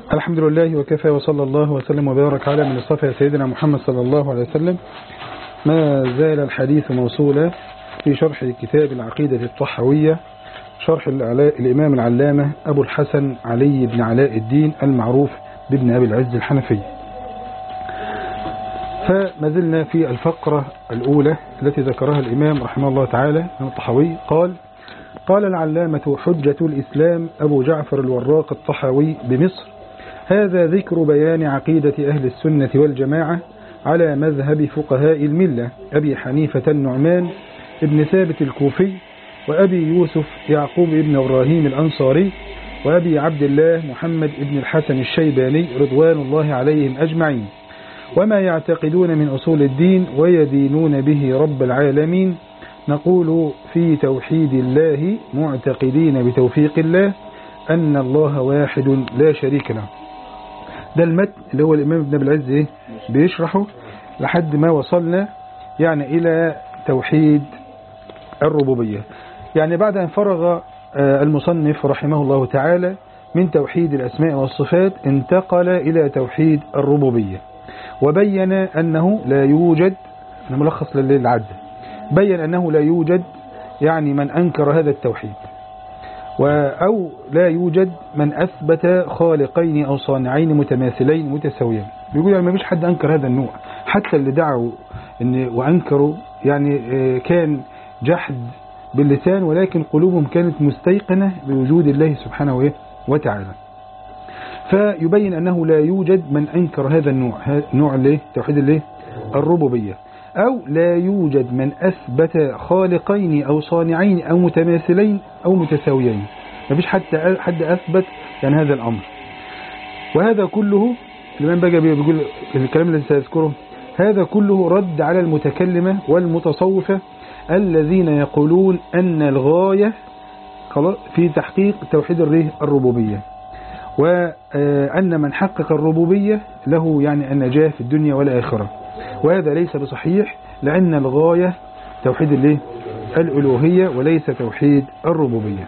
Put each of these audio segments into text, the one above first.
الحمد لله وكفى وصلى الله وسلم وبارك على من اصطفى سيدنا محمد صلى الله عليه وسلم ما زال الحديث موصولا في شرح كتاب العقيدة الطحوية شرح الإمام العلامة أبو الحسن علي بن علاء الدين المعروف بابن أبي العز الحنفي فما زلنا في الفقرة الأولى التي ذكرها الإمام رحمه الله تعالى من الطحوي قال قال العلامة حجة الإسلام أبو جعفر الوراق الطحاوي بمصر هذا ذكر بيان عقيدة أهل السنة والجماعة على مذهب فقهاء الملة أبي حنيفة النعمان ابن ثابت الكوفي وأبي يوسف يعقوب ابن إبراهيم الأنصاري وأبي عبد الله محمد ابن الحسن الشيباني رضوان الله عليهم أجمعين وما يعتقدون من أصول الدين ويدينون به رب العالمين نقول في توحيد الله معتقدين بتوفيق الله أن الله واحد لا شريك له ده المتن اللي هو الإمام ابن أبي العز إيه؟ بيشرحه لحد ما وصلنا يعني إلى توحيد الربوبية يعني بعد أن فرغ المصنف رحمه الله تعالى من توحيد الأسماء والصفات انتقل إلى توحيد الربوبية وبين أنه لا يوجد أنا ملخص للعد بين أنه لا يوجد يعني من أنكر هذا التوحيد أو لا يوجد من أثبت خالقين أو صانعين متماثلين متساويين بيقول يعني ما فيش حد أنكر هذا النوع حتى اللي دعوا إن وأنكروا يعني كان جحد باللسان ولكن قلوبهم كانت مستيقنة بوجود الله سبحانه وتعالى فيبين أنه لا يوجد من أنكر هذا النوع نوع الايه توحيد الايه الربوبية أو لا يوجد من أثبت خالقين أو صانعين أو متماثلين أو متساويين ما فيش حتى حد أثبت يعني هذا الأمر وهذا كله الإمام بقى بيقول الكلام الذي سيذكره هذا كله رد على المتكلمة والمتصوفة الذين يقولون أن الغاية في تحقيق توحيد الربوبية وأن من حقق الربوبية له يعني النجاة في الدنيا والآخرة وهذا ليس بصحيح لأن الغاية توحيد الايه الألوهية وليس توحيد الربوبية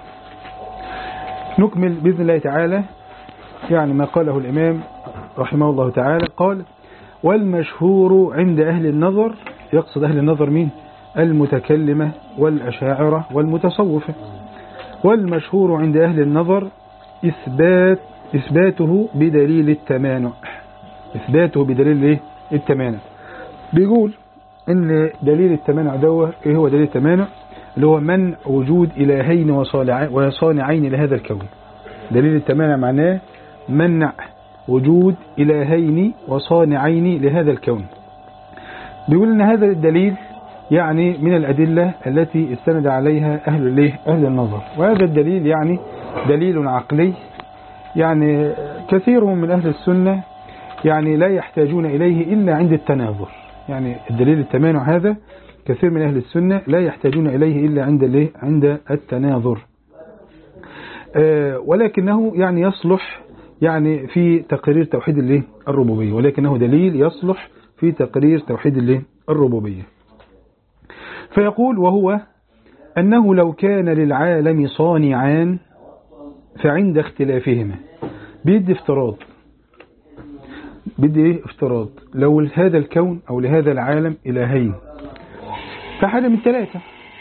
نكمل بإذن الله تعالى يعني ما قاله الإمام رحمه الله تعالى قال والمشهور عند أهل النظر يقصد أهل النظر مين المتكلمة والأشاعرة والمتصوفة والمشهور عند أهل النظر إثبات إثباته بدليل التمانع إثباته بدليل إيه؟ التمانع بيقول ان دليل التمانع ده ايه هو دليل التمانع اللي هو منع وجود الهين وصانعين لهذا الكون دليل التمانع معناه منع وجود الهين وصانعين لهذا الكون بيقول ان هذا الدليل يعني من الأدلة التي استند عليها أهل الايه أهل النظر وهذا الدليل يعني دليل عقلي يعني كثير من أهل السنة يعني لا يحتاجون إليه إلا عند التناظر يعني الدليل التمانع هذا كثير من أهل السنة لا يحتاجون إليه إلا عند الايه عند التناظر ولكنه يعني يصلح يعني في تقرير توحيد الايه الربوبية ولكنه دليل يصلح في تقرير توحيد الايه الربوبية فيقول وهو أنه لو كان للعالم صانعان فعند اختلافهما بيدي افتراض بدي ايه افتراض لو هذا الكون او لهذا العالم الهين فحاجة من ثلاثة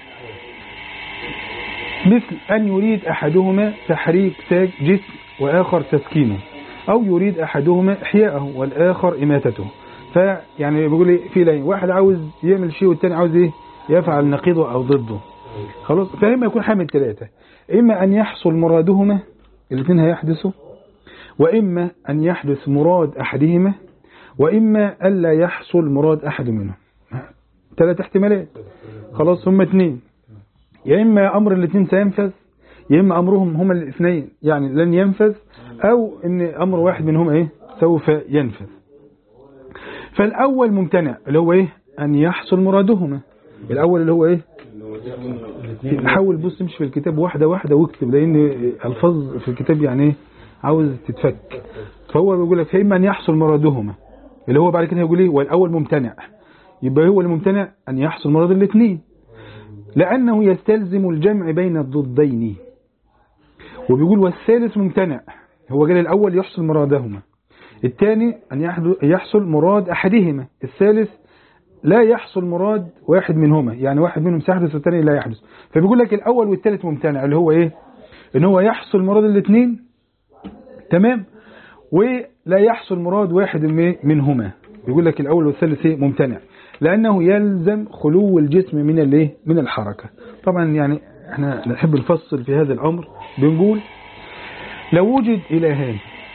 مثل ان يريد احدهما تحريك تاج جسم واخر تسكينه او يريد احدهما احياءه والاخر اماتته فيعني بيقول ايه في لين واحد عاوز يعمل شيء والتاني عاوز ايه يفعل نقيضه او ضده خلاص فاما يكون حامل ثلاثة اما ان يحصل مرادهما الاثنين هيحدثوا وإما أن يحدث مراد أحدهما وإما ألا يحصل مراد أحد منهم ثلاث احتمالات خلاص هم اثنين يا إما أمر الاثنين سينفذ يا إما أمرهم هما الاثنين يعني لن ينفذ أو إن أمر واحد منهم إيه سوف ينفذ فالأول ممتنع اللي هو إيه أن يحصل مرادهما الأول اللي هو إيه نحاول بص تمشي في الكتاب واحدة واحدة واكتب لأن الفظ في الكتاب يعني إيه عاوز تتفك فهو بيقول لك فإما أن يحصل مرادهما اللي هو بعد كده هيقول ايه والأول ممتنع يبقى هو الممتنع أن يحصل مراد الاثنين لأنه يستلزم الجمع بين الضدين وبيقول والثالث ممتنع هو قال الأول يحصل مرادهما الثاني أن يحدو- يحصل مراد أحدهما الثالث لا يحصل مراد واحد منهما يعني واحد منهم سيحدث والثاني لا يحدث فبيقول لك الأول والثالث ممتنع اللي هو إيه إن هو يحصل مراد الاثنين تمام ولا يحصل مراد واحد م- منهما بيقول لك الأول والثالث إيه ممتنع لأنه يلزم خلو الجسم من الايه من الحركة طبعا يعني احنا نحب نفصل في هذا الأمر بنقول لو وجد إلهان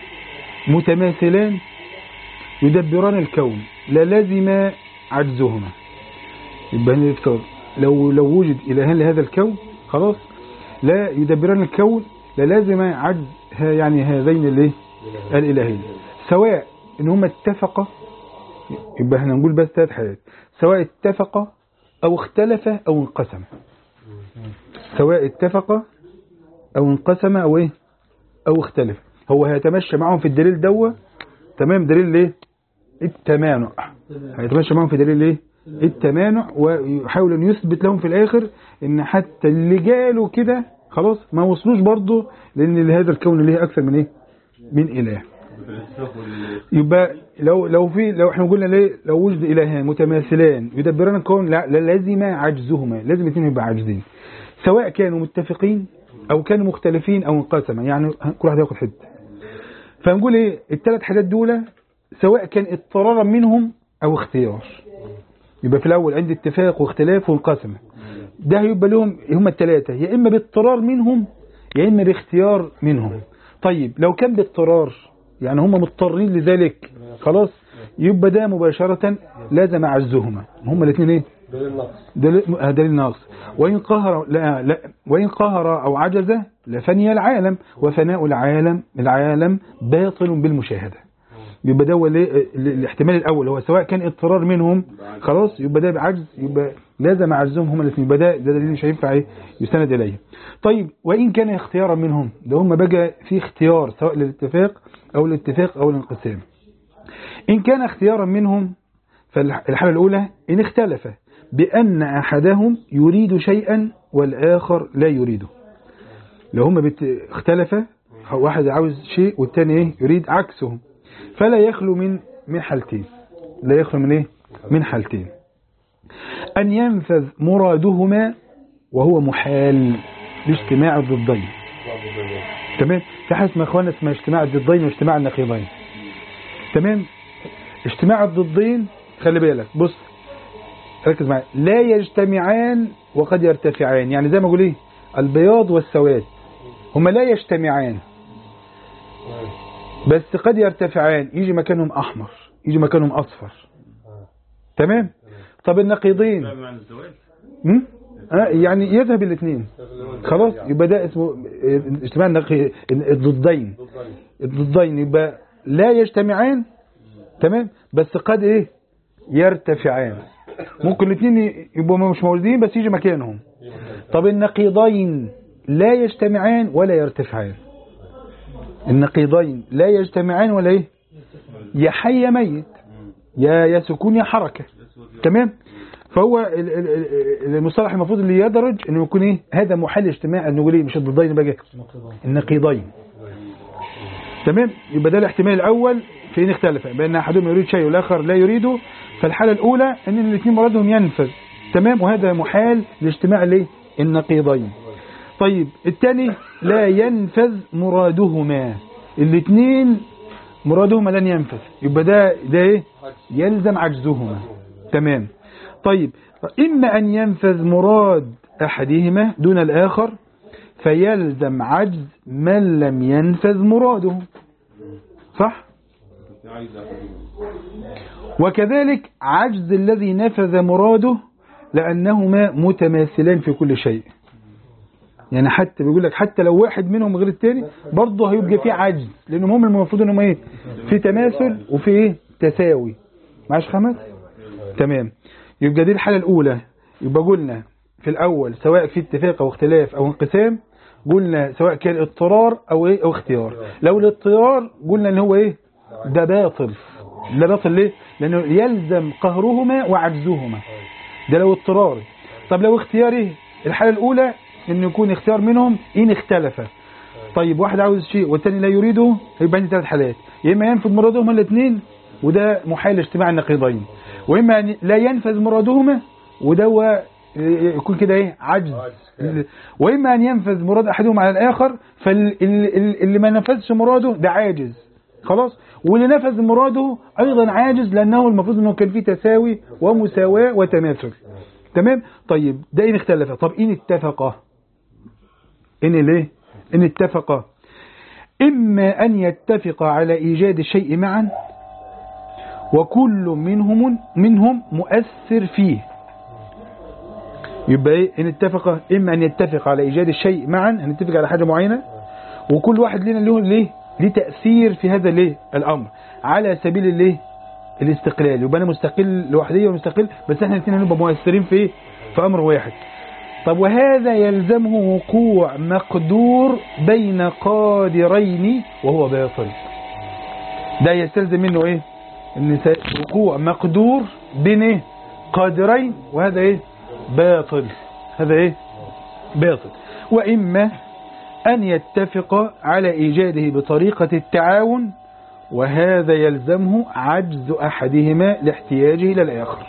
متماثلان يدبران الكون للزم عجزهما يبقى هنا يفترض لو لو وجد إلهان لهذا الكون خلاص لا يدبران الكون للازم عجز ها- يعني هذين الايه الإلهين سواء ان هما اتفقا يبقى احنا نقول بس ثلاث حاجات سواء اتفقا او اختلفا او انقسما سواء اتفقا او انقسما او ايه او اختلف هو هيتمشى معهم في الدليل دوا تمام دليل ايه التمانع هيتمشى معهم في دليل ايه التمانع ويحاول ان يثبت لهم في الاخر ان حتى اللي قالوا كده خلاص ما وصلوش برضه لان هذا الكون ليه اكثر من ايه من اله يبقى لو لو في لو احنا قلنا ليه لو وجد الهان متماثلان يدبران الكون لا لا لازم عجزهما لازم الاثنين يبقى عاجزين سواء كانوا متفقين او كانوا مختلفين او انقسما يعني كل واحد ياخد حته فنقول ايه الثلاث حاجات دول سواء كان اضطرارا منهم او اختيار يبقى في الاول عند اتفاق واختلاف وانقسم ده هيبقى لهم هم الثلاثه يا اما باضطرار منهم يا اما باختيار منهم طيب لو كان باضطرار يعني هم مضطرين لذلك خلاص يبقى ده مباشرة لازم عزهما هم الاثنين ايه دليل النقص دليل آه، دليل ناقص وإن قهر لا لا وإن قهر أو عجز لفني العالم وفناء العالم العالم باطل بالمشاهدة يبقى ده هو الايه؟ ال- الاحتمال الأول هو سواء كان اضطرار منهم خلاص يبقى ده بعجز يبقى لازم عجزهم هم الاثنين يبقى ده ده دليل مش هينفع ايه يستند إليه طيب وإن كان اختيارا منهم ده هم بقى في اختيار سواء للاتفاق أو الاتفاق أو الانقسام إن كان اختيارا منهم فالحالة الأولى إن اختلف بأن أحدهم يريد شيئا والآخر لا يريده لو هما بت... اختلف واحد عاوز شيء والتاني ايه يريد عكسه فلا يخلو من من حالتين لا يخلو من ايه من حالتين أن ينفذ مرادهما وهو محال لاجتماع الضدين تمام في حاجه اسمها يا اخوانا اسمها اجتماع الضدين واجتماع النقيضين تمام اجتماع الضدين خلي بالك بص ركز معايا لا يجتمعان وقد يرتفعان يعني زي ما اقول ايه البياض والسواد هما لا يجتمعان بس قد يرتفعان يجي مكانهم احمر يجي مكانهم اصفر تمام طب النقيضين معنى الزواج م? آه يعني يذهب الاثنين خلاص يبقى ده اسمه اجتماع النقي الضدين الضدين يبقى لا يجتمعان تمام بس قد ايه يرتفعان ممكن الاثنين يبقوا مش موجودين بس يجي مكانهم طب النقيضين لا يجتمعان ولا يرتفعان النقيضين لا يجتمعان ولا ايه يا حي يا ميت يا يا سكون يا حركة تمام فهو ال- ال- ال- المصطلح المفروض اللي يدرج انه يكون ايه هذا محل اجتماع انه يقول ايه مش الضدين بقى النقيضين تمام يبقى ده الاحتمال الاول في ان اختلف بان احدهم يريد شيء والاخر لا يريده فالحاله الاولى ان الاثنين مرادهم ينفذ تمام وهذا محال لاجتماع الايه النقيضين طيب الثاني لا ينفذ مرادهما الاثنين مرادهما لن ينفذ يبقى ده ده ايه يلزم عجزهما تمام طيب اما ان ينفذ مراد احدهما دون الاخر فيلزم عجز من لم ينفذ مراده صح وكذلك عجز الذي نفذ مراده لأنهما متماثلان في كل شيء يعني حتى بيقول لك حتى لو واحد منهم غير التاني برضه هيبقى فيه عجز لأنهم هم المفروض انهم ايه في تماثل وفي ايه تساوي معاش خمس تمام يبقى دي الحالة الأولى يبقى قلنا في الأول سواء في اتفاق أو اختلاف أو انقسام قلنا سواء كان اضطرار أو ايه أو اختيار لو الاضطرار قلنا ان هو ايه ده باطل ده باطل ليه لأنه يلزم قهرهما وعجزهما ده لو اضطراري طب لو اختياري الحالة الأولى أن يكون اختيار منهم إن اختلف طيب واحد عاوز شيء والتاني لا يريده يبقى عندي ثلاث حالات يا اما ينفذ مرادهما الاثنين وده محال اجتماع النقيضين واما أن لا ينفذ مرادهما وده هو يكون كده ايه عجز واما ان ينفذ مراد احدهم على الاخر فاللي ما نفذش مراده ده عاجز خلاص واللي نفذ مراده ايضا عاجز لانه المفروض انه كان فيه تساوي ومساواه وتماثل تمام طيب ده ان اختلف طب ان اتفق ان ليه ان اتفق اما ان يتفق على ايجاد الشيء معا وكل منهم منهم مؤثر فيه يبقى ايه ان اتفق اما ان يتفق على ايجاد الشيء معا ان نتفق على حاجه معينه وكل واحد لنا له ليه ليه تاثير في هذا الايه الامر على سبيل الايه الاستقلال يبقى انا مستقل لوحدي ومستقل بس احنا الاثنين هنبقى مؤثرين في ايه في امر واحد طب وهذا يلزمه وقوع مقدور بين قادرين وهو باطل ده يستلزم منه ايه ان وقوع مقدور بين ايه قادرين وهذا ايه باطل هذا ايه باطل واما ان يتفق على ايجاده بطريقة التعاون وهذا يلزمه عجز احدهما لاحتياجه الى الاخر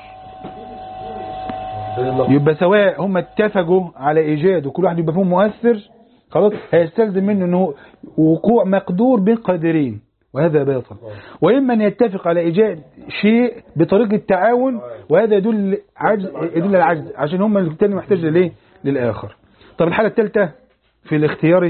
يبقى سواء هم اتفقوا على ايجاد وكل واحد يبقى فيهم مؤثر خلاص هيستلزم منه انه وقوع مقدور بين قادرين وهذا باطل واما ان يتفق على ايجاد شيء بطريقه التعاون وهذا يدل عجز يدل على العجز عشان هم الثاني محتاج للايه للاخر طب الحاله الثالثه في الاختيار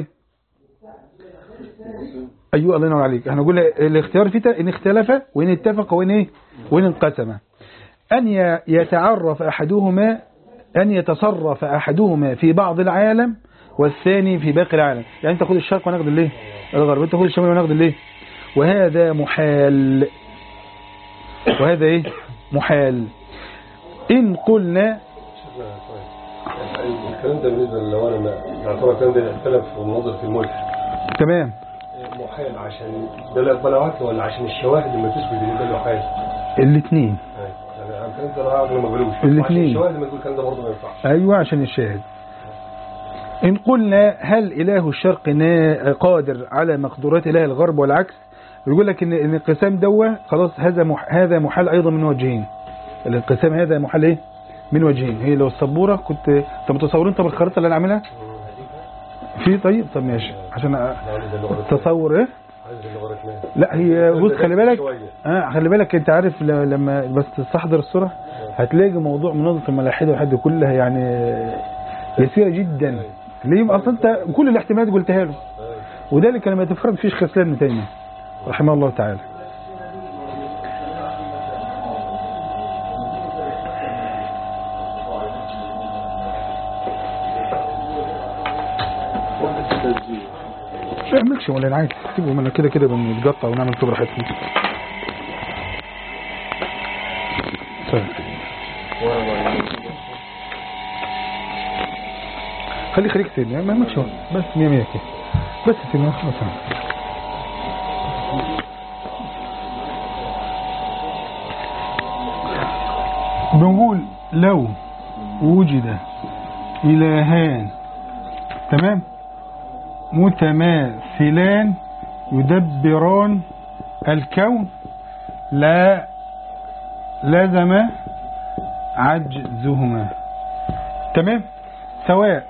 ايوه الله ينور عليك احنا نقول الاختيار في ان اختلف وان اتفق وان ايه وان انقسم ان يتعرف احدهما ان يتصرف احدهما في بعض العالم والثاني في باقي العالم يعني انت خد الشرق وناخد الايه الغرب انت خد الشمال وناخد الايه وهذا محال وهذا ايه محال ان قلنا الكلام ده بالنسبه لو انا يعتبر الكلام ده اختلف في النظر في الملك تمام محال عشان ده الاقبالات ولا عشان الشواهد لما تثبت ان ده محال الاثنين يعني الكلام ده انا ما بقولوش الاثنين. عشان الشواهد لما تقول الكلام ده برضه ما ينفعش ايوه عشان الشاهد ان قلنا هل اله الشرق نا- قادر على مقدورات اله الغرب والعكس بيقول لك ان ان الانقسام دوا خلاص هذا مح هذا محال ايضا من وجهين الانقسام هذا محال ايه من وجهين هي لو السبوره كنت انت متصورين طب الخريطه اللي انا عاملها في طيب طب ماشي عشان أ- عايز اللغه تصور ايه عايز اللغه الاثنين لا هي بص خلي بالك شوية. اه خلي بالك انت عارف ل- لما بس تستحضر الصوره هتلاقي موضوع منظمه الملاحده والحد كلها يعني يسيره جدا ليه اصلا انت كل الاحتمالات قلتها له وذلك لما تفرد فيش خسلان من تيميه رحمه الله تعالى ما يعملش ولا انا عايز سيبهم انا كده كده بنتقطع ونعمل كده براحتنا طيب. خلي خليك سيدنا ما يعملش بس مية مية كده بس سيدنا خلاص بنقول لو وجد إلهان تمام متماثلان يدبران الكون لا لزم عجزهما تمام سواء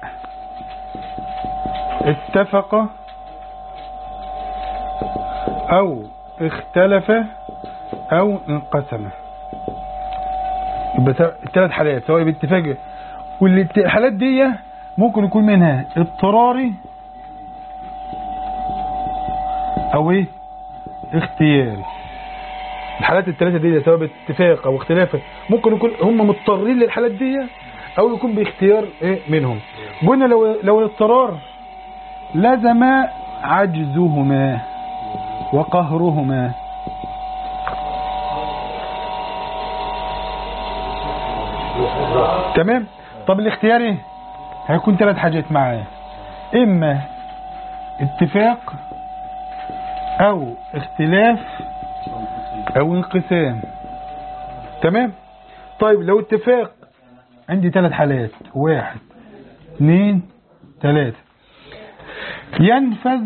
اتفق او اختلف او انقسم يبقى الثلاث حالات سواء باتفاق والحالات دي ممكن يكون منها اضطراري او ايه اختياري الحالات الثلاثه دي سواء باتفاق او اختلاف ممكن يكون هم مضطرين للحالات دي او يكون باختيار ايه منهم قلنا لو لو الاضطرار لزم عجزهما وقهرهما تمام طب الاختياري هيكون ثلاث حاجات معايا اما اتفاق او اختلاف او انقسام تمام طيب لو اتفاق عندي ثلاث حالات واحد اثنين ثلاثة ينفذ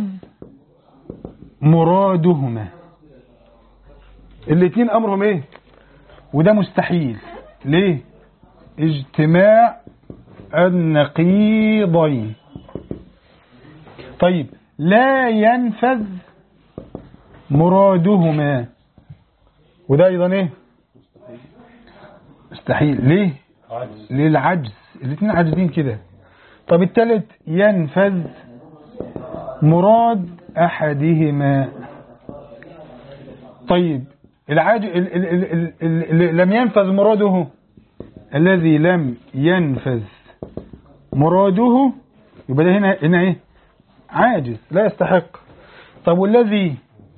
مرادهما الاثنين امرهم ايه وده مستحيل ليه اجتماع النقيضين طيب لا ينفذ مرادهما وده ايضا ايه مستحيل ليه عجز للعجز الاثنين عاجزين كده طب الثالث ينفذ مراد احدهما طيب العاج ال- ال- ال- ال- ال- ال- لم ينفذ مراده الذي لم ينفذ مراده يبقى ده هنا هنا ايه عاجز لا يستحق طب والذي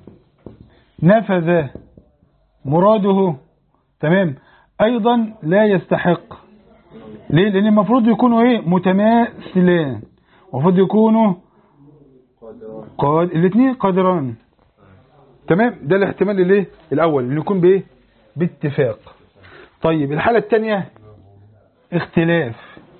نفذ مراده تمام ايضا لا يستحق ليه لان المفروض يكونوا ايه متماثلان المفروض يكونوا قاد الاثنين قادران تمام ده الاحتمال الايه الاول انه يكون بايه باتفاق طيب الحاله الثانيه اختلاف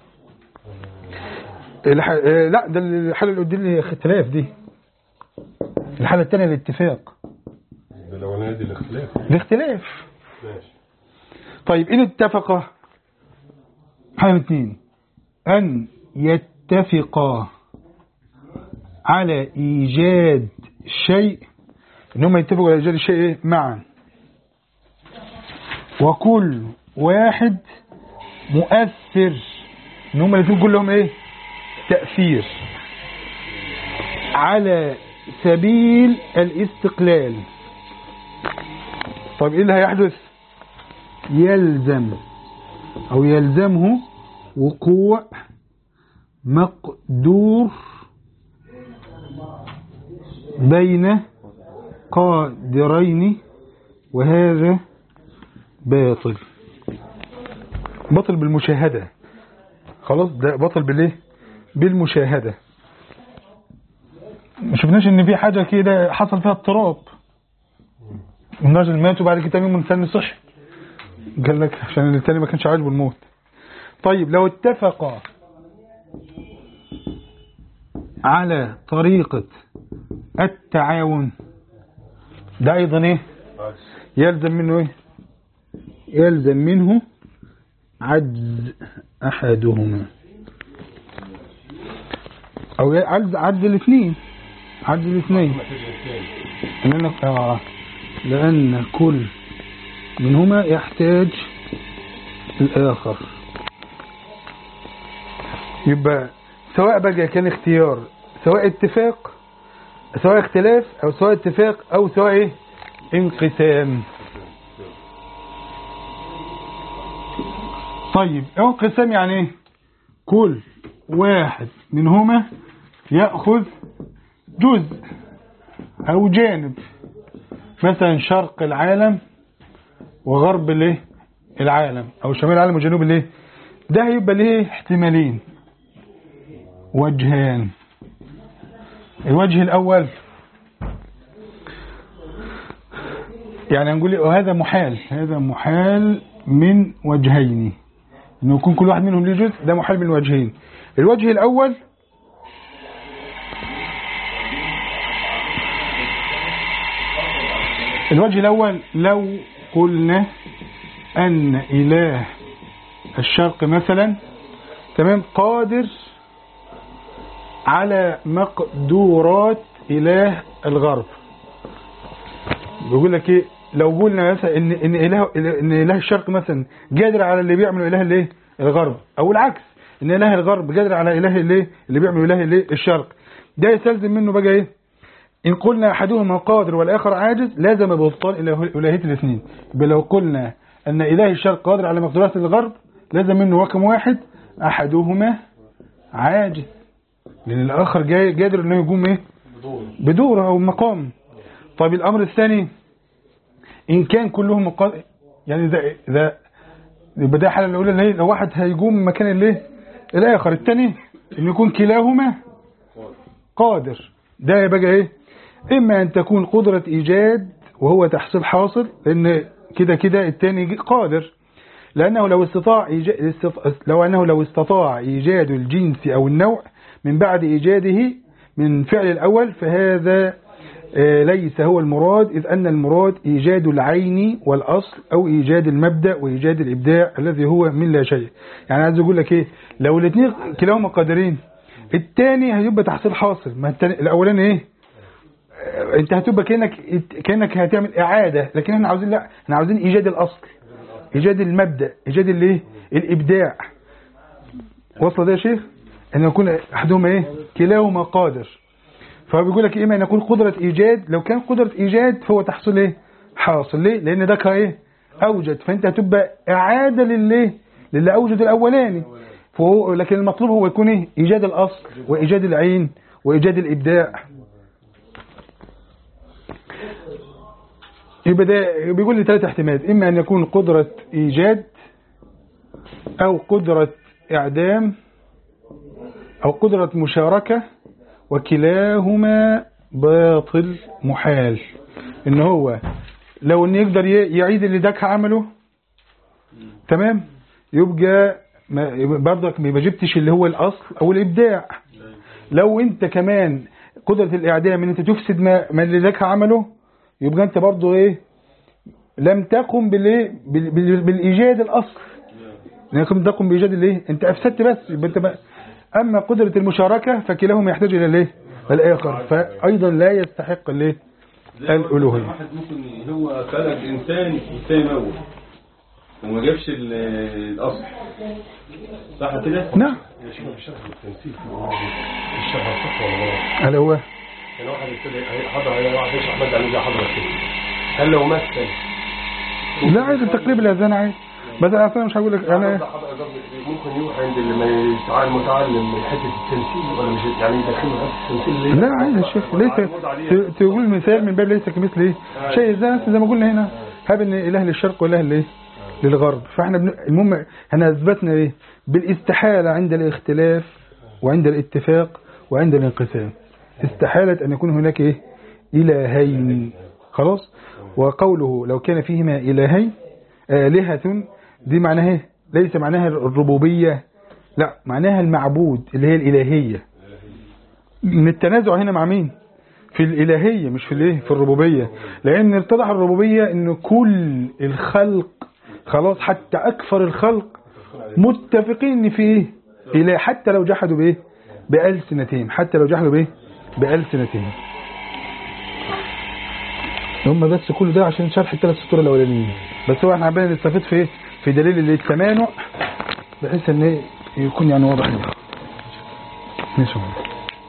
الح... آه، لا ده الحاله اللي قدامي اختلاف دي الحاله الثانيه الاتفاق ده الاولانيه دي الاختلاف الاختلاف ماشي طيب إن اتفقا حاجة اثنين أن يتفقا على إيجاد شيء إن هم يتفقوا على إيجاد الشيء إيه؟ معا وكل واحد مؤثر إن هم الاثنين كلهم إيه تأثير على سبيل الاستقلال طيب إيه اللي هيحدث يلزم أو يلزمه وقوع مقدور بين قادرين وهذا باطل باطل بالمشاهدة خلاص ده باطل بالايه بالمشاهدة ما شفناش ان في حاجة كده حصل فيها اضطراب الراجل مات وبعد كده تاني يوم الانسان صحي قال لك عشان التاني ما كانش عاجبه الموت طيب لو اتفقا على طريقة التعاون ده ايضا ايه عجز يلزم منه ايه يلزم منه عجز احدهما او عجز عجز الاثنين عجز الاثنين ما فيش اثنين لأن آه لأن كل منهما يحتاج الآخر يبقى سواء بقى كان اختيار سواء اتفاق سواء اختلاف أو سواء اتفاق أو سواء ايه انقسام طيب انقسام يعني ايه كل واحد منهما يأخذ جزء أو جانب مثلا شرق العالم وغرب الايه العالم او شمال العالم وجنوب الايه ده هيبقى ليه احتمالين وجهان الوجه الاول يعني هنقول إيه؟ وهذا محال هذا محال من وجهين انه يكون كل واحد منهم ليه جزء ده محال من وجهين الوجه الاول الوجه الأول لو قلنا أن إله الشرق مثلا تمام قادر على مقدورات إله الغرب بيقول لك ايه لو قلنا مثلا ان ان اله ان اله الشرق مثلا قادر على اللي بيعمله اله الايه الغرب او العكس ان اله الغرب قادر على اله الايه اللي بيعمله اله الايه الشرق ده يستلزم منه بقى ايه إن قلنا أحدهما قادر والآخر عاجز لازم ببطال إله- إلهية الاثنين يبقى لو قلنا أن إله الشرق قادر على مقدورات الغرب لازم منه رقم واحد أحدهما عاجز لأن الآخر جاي قادر إنه يقوم إيه بدون بدوره أو مقام طيب الأمر الثاني إن كان كلهم قادر يعني ده ده يبقى ده الحالة الأولى اللي هي لو واحد هيقوم مكان الايه الآخر الثاني إن يكون كلاهما قادر ده يبقى ايه اما ان تكون قدرة ايجاد وهو تحصيل حاصل لان كده كده التاني قادر لانه لو استطاع إيجاد لو انه لو استطاع ايجاد الجنس او النوع من بعد ايجاده من فعل الأول فهذا آه، ليس هو المراد إذ أن المراد إيجاد العين والأصل أو إيجاد المبدأ وإيجاد الإبداع الذي هو من لا شيء يعني عايز أقول لك إيه لو الاثنين كلاهما قادرين الثاني هيبقى تحصيل حاصل ما التاني- الأولاني إيه آه، انت هتبقى كانك كانك هتعمل اعاده لكن احنا عاوزين لا احنا عاوزين ايجاد الاصل ايجاد المبدا ايجاد الايه الابداع وصل ده يا شيخ ان يكون احدهما ايه كلاهما قادر فهو بيقول لك اما ان يكون قدره ايجاد لو كان قدره ايجاد فهو تحصيل ايه حاصل ليه لان ده كان ايه اوجد فانت هتبقى اعاده للايه للي اوجد الاولاني فهو لكن المطلوب هو يكون ايه ايجاد الاصل وايجاد العين وايجاد الابداع يبقى ده بيقول لي ثلاث احتمالات اما ان يكون قدرة ايجاد او قدرة اعدام او قدرة مشاركة وكلاهما باطل محال ان هو لو ان يقدر ي- يعيد اللي داك عمله تمام يبقى ما- برضك ما جبتش اللي هو الاصل او الابداع لو انت كمان قدرة الاعدام ان انت تفسد ما, ما اللي ذاك عمله يبقى انت برضو ايه لم تقم بالايه بال- بال- بالايجاد الاصل لكن تقم بايجاد الايه انت افسدت بس يبقى انت بقى اما قدرة المشاركة فكلاهما يحتاج الى الايه الاخر فايضا لا يستحق الايه الالوهية واحد ممكن هو خلق انسان والثاني موت وما جابش ال- الاصل صح كده؟ نعم يا شيخ مش شرح التمثيل في الموضوع الشرح صح ولا غلط؟ هل هو يعني واحد يبتدي حضر على واحد يشرح مادة عن زي حضرتك كده هل لو مثل لا عايز تقريب الاذان عايز بس انا أصلاً مش هقول لك انا ممكن يروح عند اللي يتعلم متعلم من حته التمثيل ولا مش يعني يدخله في التمثيل ليه؟ لا عايز يا شيخ ليس ت- تقول مثال من باب ليس كمثل ايه شيء زي زي ما قلنا هنا هاب ان اله للشرق واله للايه للغرب فاحنا بن... المهم احنا اثبتنا ايه بالاستحاله عند الاختلاف وعند الاتفاق وعند الانقسام استحالة ان يكون هناك ايه الهين خلاص وقوله لو كان فيهما الهين آلهة دي معناها ايه ليس معناها الربوبية لا معناها المعبود اللي هي الإلهية من التنازع هنا مع مين في الإلهية مش في الايه في الربوبية لأن اتضح الربوبية ان كل الخلق خلاص حتى أكثر الخلق متفقين ان في ايه إله حتى لو جحدوا بايه بألسنتهم حتى لو جحدوا بايه بألسنتهم هم بس كل ده عشان شرح الثلاث سطور الاولانيين بس هو احنا عمالين نستفيد في ايه في دليل اللي التمانع بحيث ان ايه يكون يعني واضح لنا ماشي يا مولانا.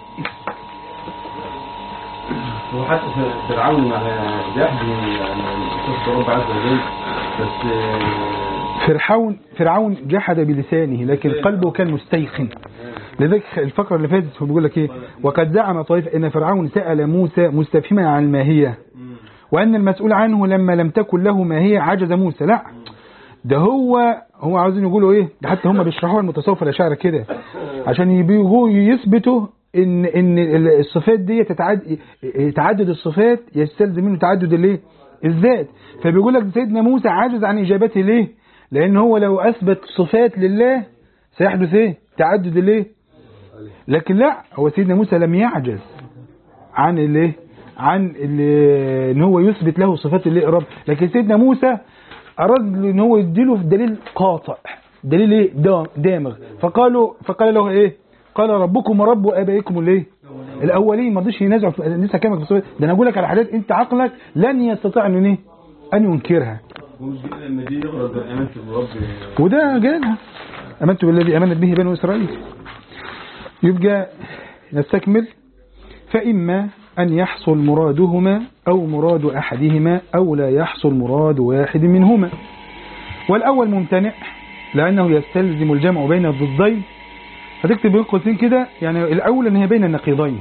وحتى فرعون مع جهد يعني قصة رب عز وجل بس آه، فرعون فرعون جحد بلسانه لكن قلبه كان مستيقن لذلك الفقرة اللي فاتت هو بيقول لك ايه وقد زعم طائفة ان فرعون سأل موسى مستفهما عن الماهية وان المسؤول عنه لما لم تكن له ماهية عجز موسى لا ده هو هو عاوزين يقولوا ايه ده حتى هم بيشرحوها المتصوفة الاشاعرة كده عشان يبيجوا يثبتوا ان ان الصفات دي تتعد تعدد الصفات يستلزم منه تعدد الايه الذات فبيقول لك سيدنا موسى عاجز عن اجابته ليه لان هو لو اثبت صفات لله سيحدث ايه تعدد الايه لكن لا هو سيدنا موسى لم يعجز عن الايه عن ال- ان هو يثبت له صفات الايه رب لكن سيدنا موسى اراد له ان هو يديله في دليل قاطع دليل ايه دا- دامغ فقالوا فقال له ايه قال ربكم ورب ابائكم الايه الاولين ما رضيش ينازعوا في- لسه كلامك في الصفات ده انا اقول لك على حاجات انت عقلك لن يستطيع ان ايه ان ينكرها ومش جاي لما دي يغرض امانة الرب وده جالها امنت بالذي امنت به بنو اسرائيل يبقى نستكمل فإما أن يحصل مرادهما أو مراد أحدهما أو لا يحصل مراد واحد منهما والأول ممتنع لأنه يستلزم الجمع بين الضدين هتكتب بين قوسين كده يعني الأول أن هي بين النقيضين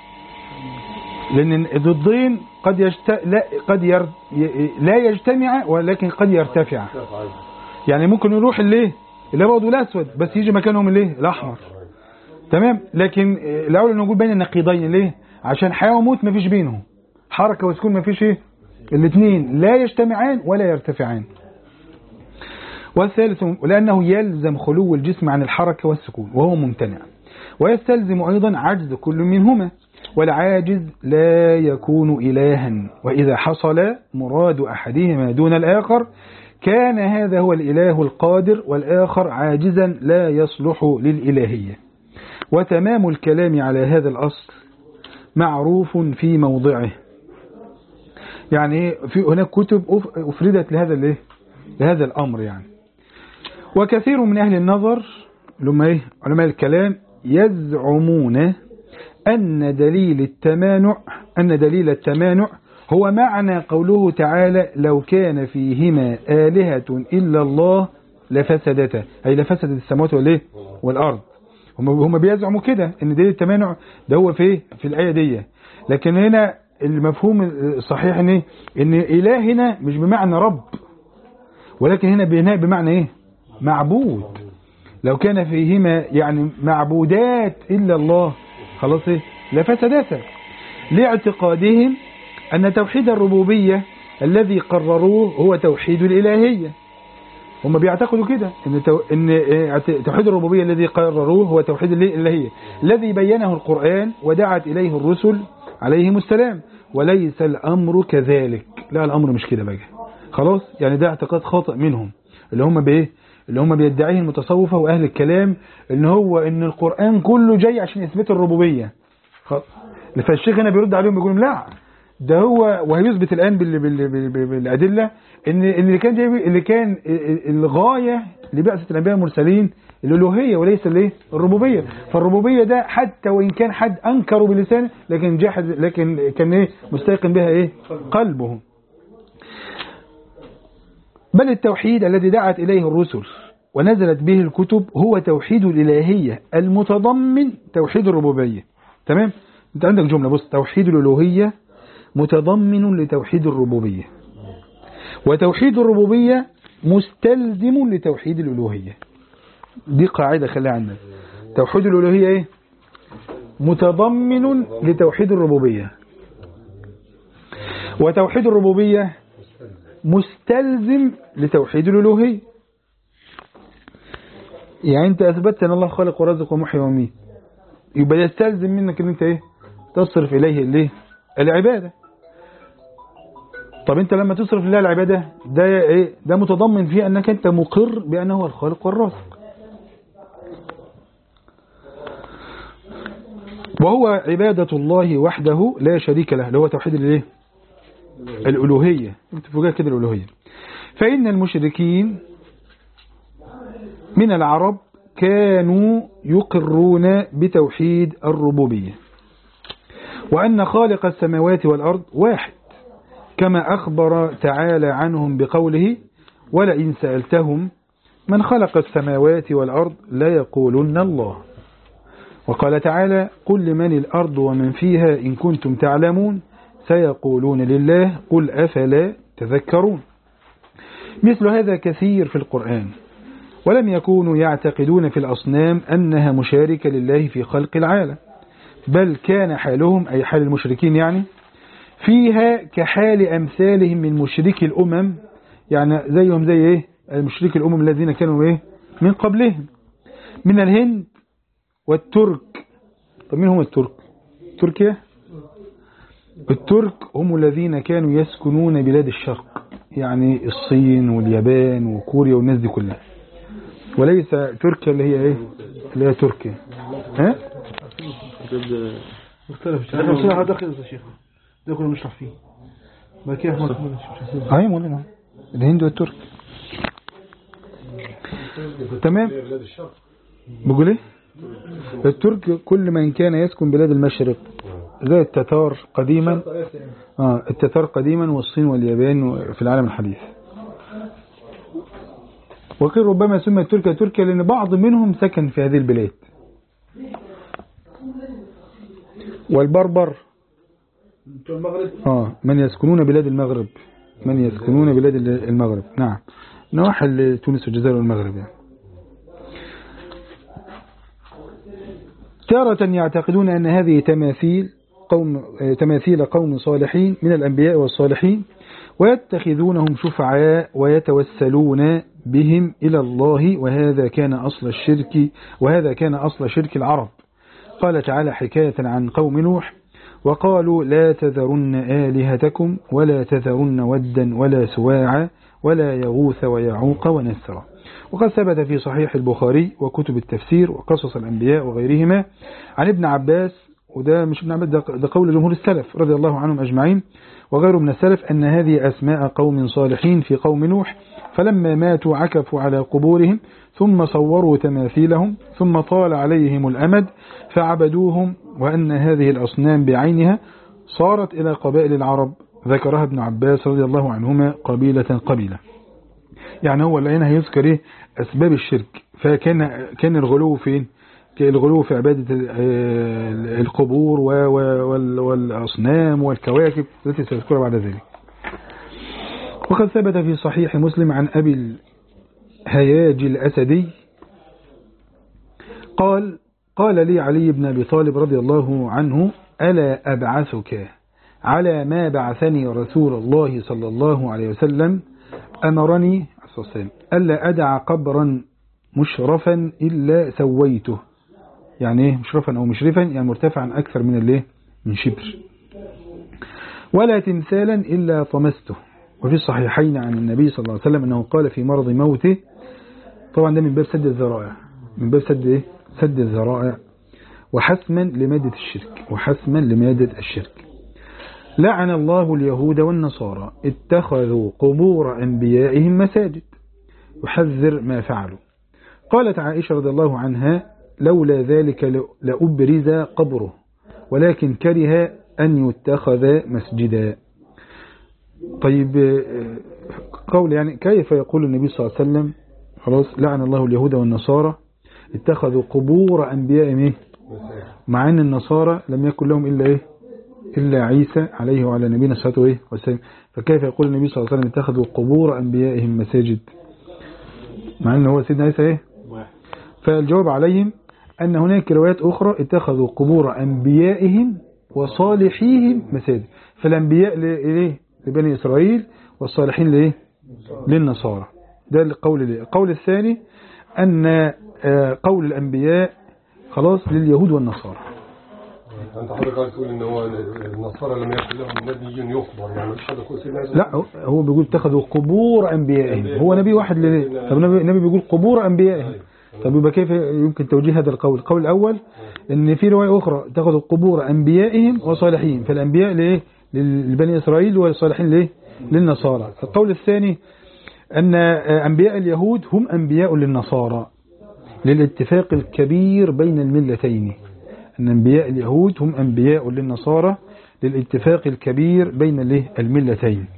لأن الضدين قد يجت... لا قد ير... ي- لا يجتمع ولكن قد يرتفع يعني ممكن يروح الايه الابيض والاسود بس يجي مكانهم الايه الاحمر تمام لكن آه، الاول نقول بين النقيضين ليه عشان حياه وموت ما فيش بينهم حركه وسكون ما فيش ايه الاثنين لا يجتمعان ولا يرتفعان والثالث لانه يلزم خلو الجسم عن الحركه والسكون وهو ممتنع ويستلزم ايضا عجز كل منهما والعاجز لا يكون إلها وإذا حصل مراد أحدهما دون الآخر كان هذا هو الإله القادر والآخر عاجزا لا يصلح للإلهية وتمام الكلام على هذا الأصل معروف في موضعه يعني في هناك كتب أف- أفردت لهذا الايه لهذا الأمر يعني وكثير من أهل النظر لما إيه علماء الكلام يزعمون أن دليل التمانع أن دليل التمانع هو معنى قوله تعالى لو كان فيهما آلهة إلا الله لفسدتا أي لفسدت السماوات والإيه والأرض هم هم بيزعموا كده ان دليل التمانع ده هو في إيه؟ في الآية دي لكن هنا المفهوم الصحيح ان إيه؟ ان إله هنا مش بمعنى رب ولكن هنا بناء بمعنى ايه معبود لو كان فيهما يعني معبودات إلا الله خلاص ايه لفسدتا لاعتقادهم أن توحيد الربوبية الذي قرروه هو توحيد الإلهية هم بيعتقدوا كده ان تو... ان إيه، توحيد الربوبيه الذي قرروه هو توحيد الله- الالهيه الذي بينه القران ودعت اليه الرسل عليهم السلام وليس الامر كذلك لا الامر مش كده بقى خلاص يعني ده اعتقاد خاطئ منهم اللي هم بايه اللي هم بيدعيه المتصوفه واهل الكلام ان هو ان القران كله جاي عشان يثبت الربوبيه خلاص فالشيخ هنا بيرد عليهم بيقول لهم لا ده هو وهيثبت الآن بال- بال- بال- بال- بالأدلة إن إن اللي كان جايب اللي كان الغاية لبعثة الأنبياء المرسلين الألوهية وليس الايه الربوبية فالربوبية ده حتى وإن كان حد أنكره بلسانه لكن جحد لكن كان إيه مستيقن بها إيه قلبه بل التوحيد الذي دعت إليه الرسل ونزلت به الكتب هو توحيد الإلهية المتضمن توحيد الربوبية تمام انت عندك جملة بص توحيد الألوهية متضمن لتوحيد الربوبية وتوحيد الربوبية مستلزم لتوحيد الألوهية دي قاعدة خليها عندك توحيد الألوهية ايه متضمن لتوحيد الربوبية وتوحيد الربوبية مستلزم لتوحيد الألوهية يعني انت اثبتت ان الله خالق ورازق ومحيي وميت يبقى يستلزم منك ان انت ايه تصرف اليه الايه العباده طب انت لما تصرف لله العباده ده ايه ده متضمن فيه انك انت مقر بانه هو الخالق والرازق وهو عبادة الله وحده لا شريك له اللي هو توحيد الايه الألوهية انت فوقها كده الألوهية فإن المشركين من العرب كانوا يقرون بتوحيد الربوبية وأن خالق السماوات والأرض واحد كما أخبر تعالى عنهم بقوله ولئن سألتهم من خلق السماوات والأرض لا يقولن الله وقال تعالى قل لمن الأرض ومن فيها إن كنتم تعلمون سيقولون لله قل أفلا تذكرون مثل هذا كثير في القرآن ولم يكونوا يعتقدون في الأصنام أنها مشاركة لله في خلق العالم بل كان حالهم أي حال المشركين يعني فيها كحال أمثالهم من مشركي الأمم يعني زيهم زي إيه المشركي الأمم الذين كانوا إيه من قبلهم من الهند والترك طب مين هم الترك تركيا الترك هم الذين كانوا يسكنون بلاد الشرق يعني الصين واليابان وكوريا والناس دي كلها وليس تركيا اللي هي ايه اللي هي تركيا ها مختلف احنا وصلنا هذا داخل يا شيخ ده كنا بنشرح فيه بعد كده احنا ايوه مولانا الهند والترك تمام بقول ايه الترك كل من كان يسكن بلاد المشرق زي التتار قديما اه التتار قديما والصين واليابان في العالم الحديث وقيل ربما سمي تركيا تركيا لأن بعض منهم سكن في هذه البلاد والبربر بتوع المغرب آه من يسكنون بلاد المغرب من يسكنون بلاد المغرب نعم نواحي تونس والجزائر والمغرب يعني. تارة يعتقدون أن هذه تماثيل قوم تماثيل قوم صالحين من الأنبياء والصالحين ويتخذونهم شفعاء ويتوسلون بهم إلى الله وهذا كان أصل الشرك وهذا كان أصل شرك العرب قال تعالى حكاية عن قوم نوح وقالوا لا تذرن آلهتكم ولا تذرن ودا ولا سواعا ولا يغوث ويعوق ونسرا وقد ثبت في صحيح البخاري وكتب التفسير وقصص الأنبياء وغيرهما عن ابن عباس وده مش ابن عباس ده ده قول جمهور السلف رضي الله عنهم أجمعين وغيره من السلف أن هذه أسماء قوم صالحين في قوم نوح فلما ماتوا عكفوا على قبورهم ثم صوروا تماثيلهم ثم طال عليهم الأمد فعبدوهم وأن هذه الأصنام بعينها صارت إلى قبائل العرب ذكرها ابن عباس رضي الله عنهما قبيلة قبيلة يعني هو اللي هنا هيذكر ايه أسباب الشرك فكان كان الغلو فين كان الغلو في عبادة ال- القبور و- و- وال- والأصنام والكواكب التي سيذكرها بعد ذلك وقد ثبت في صحيح مسلم عن أبي الهياج الأسدي قال قال لي علي بن أبي طالب رضي الله عنه ألا أبعثك على ما بعثني رسول الله صلى الله عليه وسلم أمرني عليه الصلاة والسلام ألا أدع قبرا مشرفا إلا سويته يعني إيه مشرفا أو مشرفا يعني مرتفعا أكثر من الايه من شبر ولا تمثالا إلا طمسته وفي الصحيحين عن النبي صلى الله عليه وسلم أنه قال في مرض موته طبعا ده من باب سد الذرائع من باب سد إيه؟ سد الذرائع وحسما لمادة الشرك وحسما لمادة الشرك لعن الله اليهود والنصارى اتخذوا قبور أنبيائهم مساجد يحذر ما فعلوا قالت عائشة رضي الله عنها لولا ذلك لأبرز قبره ولكن كره أن يتخذ مسجدا طيب آه، قول يعني كيف يقول النبي صلى الله عليه وسلم خلاص لعن الله اليهود والنصارى اتخذوا قبور أنبيائهم إيه؟ مع أن النصارى لم يكن لهم إلا إيه إلا عيسى عليه وعلى نبينا صلى الله عليه وسلم فكيف يقول النبي صلى الله عليه وسلم اتخذوا قبور أنبيائهم مساجد مع أنه هو سيدنا عيسى إيه فالجواب عليهم أن هناك روايات أخرى اتخذوا قبور أنبيائهم وصالحيهم مساجد فالأنبياء لإيه لبني إسرائيل والصالحين لإيه للنصارى ده القول ليه القول الثاني أن آه، قول الأنبياء خلاص لليهود والنصارى انت حضرتك عايز تقول ان هو النصارى لما يكن لهم نبي يخبر يعني مش حد يقول سيدنا عيسى لا هو- هو بيقول اتخذوا قبور أنبيائهم هو نبي واحد ليه طب نبي, نبي بيقول قبور أنبيائهم طب يبقى كيف يمكن توجيه هذا القول القول الأول ان في رواية أخرى اتخذوا قبور أنبيائهم وصالحين فالأنبياء ليه لبني إسرائيل والصالحين ليه للنصارى القول الثاني أن أنبياء اليهود هم أنبياء للنصارى للاتفاق الكبير بين الملتين أن أنبياء اليهود هم أنبياء للنصارى للاتفاق الكبير بين الايه؟ الملتين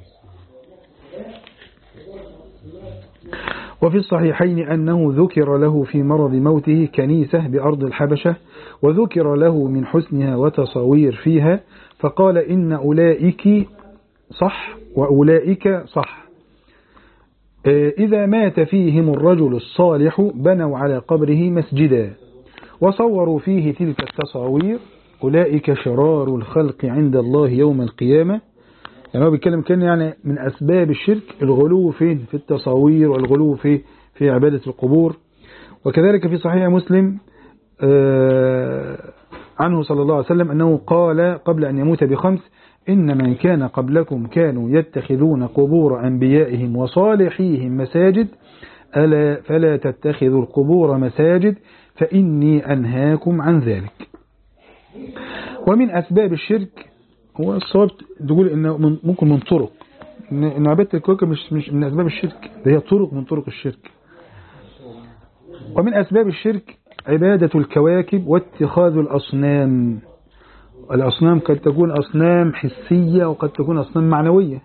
وفي الصحيحين أنه ذكر له في مرض موته كنيسة بأرض الحبشة وذكر له من حسنها وتصاوير فيها فقال إن أولئك صح وأولئك صح آه، إذا مات فيهم الرجل الصالح بنوا على قبره مسجدا وصوروا فيه تلك التصاوير أولئك شرار الخلق عند الله يوم القيامة يعني هو بيتكلم كان يعني من أسباب الشرك الغلو فين في التصاوير والغلو في في عبادة القبور وكذلك في صحيح مسلم آه، عنه صلى الله عليه وسلم أنه قال قبل أن يموت بخمس إن من كان قبلكم كانوا يتخذون قبور أنبيائهم وصالحيهم مساجد ألا فلا تتخذوا القبور مساجد فإني أنهاكم عن ذلك ومن أسباب الشرك هو الصواب تقول إنه من ممكن من طرق إن إن عبادة الكوكب مش مش من أسباب الشرك ده هي طرق من طرق الشرك ومن أسباب الشرك عبادة الكواكب واتخاذ الأصنام الأصنام قد تكون أصنام حسية وقد تكون أصنام معنوية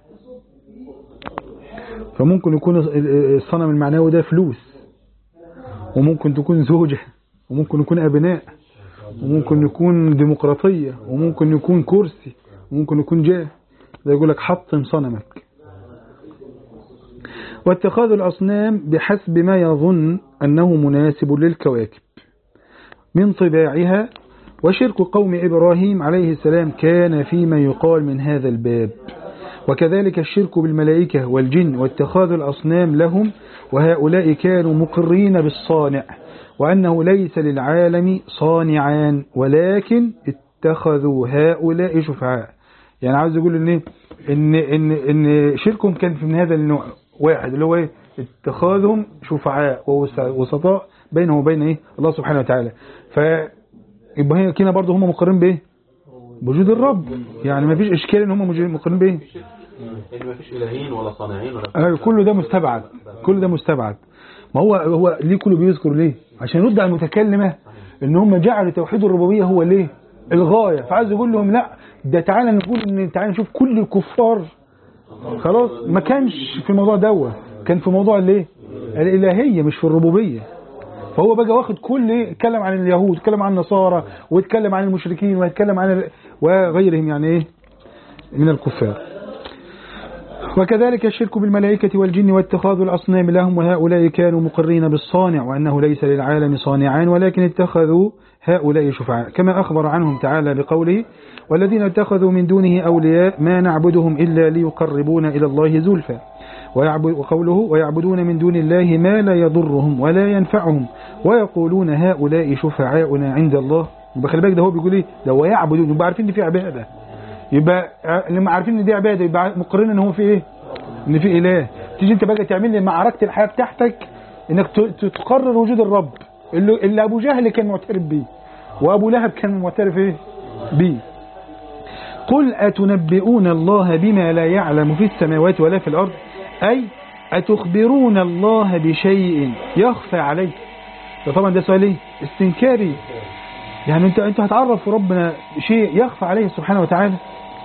فممكن يكون الصنم المعنوي ده فلوس وممكن تكون زوجة وممكن يكون أبناء وممكن يكون ديمقراطية وممكن يكون كرسي وممكن يكون جاه ده يقول لك حطم صنمك واتخاذ الأصنام بحسب ما يظن أنه مناسب للكواكب من طباعها وشرك قوم إبراهيم عليه السلام كان فيما يقال من هذا الباب وكذلك الشرك بالملائكة والجن واتخاذ الأصنام لهم وهؤلاء كانوا مقرين بالصانع وأنه ليس للعالم صانعان ولكن اتخذوا هؤلاء شفعاء يعني عاوز يقول ان إيه؟ ان ان ان شركهم كان من هذا النوع واحد اللي هو ايه اتخاذهم شفعاء ووس- وسطاء بينه وبين ايه الله سبحانه وتعالى فيبقى هنا كده برضه هم مقرين بايه بوجود الرب يعني ما فيش اشكال ان هم مج- مقرين بايه ان مفيش الهين ولا صانعين ولا أيوة كل ده مستبعد كل ده مستبعد ما هو هو ليه كله بيذكر ليه عشان يرد على المتكلمة ان هم جعلوا توحيد الربوبية هو ليه الغاية فعايز يقول لهم لا ده تعالى نقول ان تعالى نشوف كل الكفار خلاص ما كانش في الموضوع دوا كان في موضوع الايه الالهية مش في الربوبية فهو بقى واخد كل ايه اتكلم عن اليهود اتكلم عن النصارى واتكلم عن المشركين واتكلم عن ال... وغيرهم يعني ايه من الكفار وكذلك الشرك بالملائكة والجن واتخاذ الأصنام لهم وهؤلاء كانوا مقرين بالصانع وأنه ليس للعالم صانعان ولكن اتخذوا هؤلاء شفعاء كما أخبر عنهم تعالى بقوله والذين اتخذوا من دونه أولياء ما نعبدهم إلا ليقربونا إلى الله زلفى ويعبد وقوله ويعبدون من دون الله ما لا يضرهم ولا ينفعهم ويقولون هؤلاء شفعاؤنا عند الله يبقى خلي بالك ده هو بيقول ايه ده هو يعبدون يبقى عارفين ان في عباده يبقى ع- لما عارفين ان دي عباده يبقى مقرين ان هو في ايه ان في اله تيجي انت بقى تعمل لي معركه الحياه بتاعتك انك ت- ت- تقرر وجود الرب اللي, اللي ابو جهل كان معترف بيه وابو لهب كان معترف ايه بيه قل أتنبئون الله بما لا يعلم في السماوات ولا في الأرض أي أتخبرون الله بشيء يخفى عليه ده طبعا ده سؤال ايه استنكاري يعني انت انت هتعرف ربنا شيء يخفى عليه سبحانه وتعالى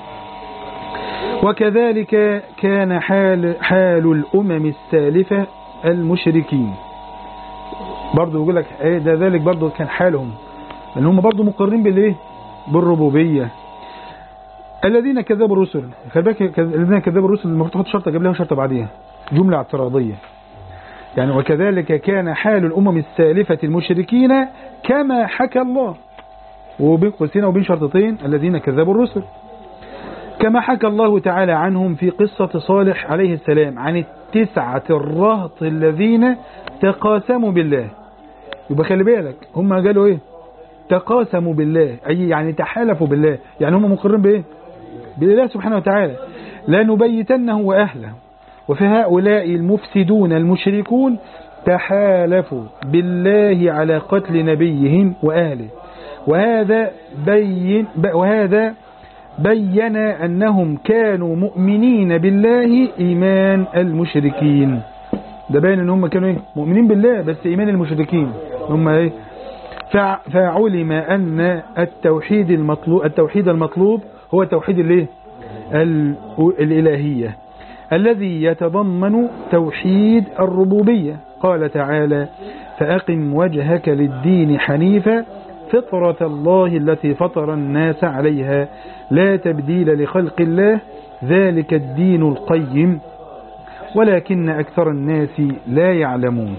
وكذلك كان حال حال الأمم السالفة المشركين برضه يقول لك ايه ده ذلك برضه كان حالهم لان هم برضه مقرين بالايه بالربوبيه الذين كذبوا الرسل خلي بالك كذ- الذين كذبوا الرسل المفروض تحط شرطه قبلها وشرطه بعديها جمله اعتراضيه يعني وكذلك كان حال الامم السالفه المشركين كما حكى الله وبين قوسين وبين شرطتين الذين كذبوا الرسل كما حكى الله تعالى عنهم في قصة صالح عليه السلام عن التسعة الرهط الذين تقاسموا بالله يبقى خلي بالك هم قالوا ايه تقاسموا بالله أي يعني تحالفوا بالله يعني هم مقرين بايه بالله سبحانه وتعالى لا نبيتنه وأهله وفي هؤلاء المفسدون المشركون تحالفوا بالله على قتل نبيهم وأهله وهذا بين ب- وهذا بين أنهم كانوا مؤمنين بالله إيمان المشركين ده باين ان هم كانوا ايه مؤمنين بالله بس ايمان المشركين هم ايه فع- فعلم ان التوحيد المطلوب التوحيد المطلوب هو توحيد الايه ال- الالهيه الذي يتضمن توحيد الربوبيه قال تعالى فاقم وجهك للدين حنيفا فطرة الله التي فطر الناس عليها لا تبديل لخلق الله ذلك الدين القيم ولكن أكثر الناس لا يعلمون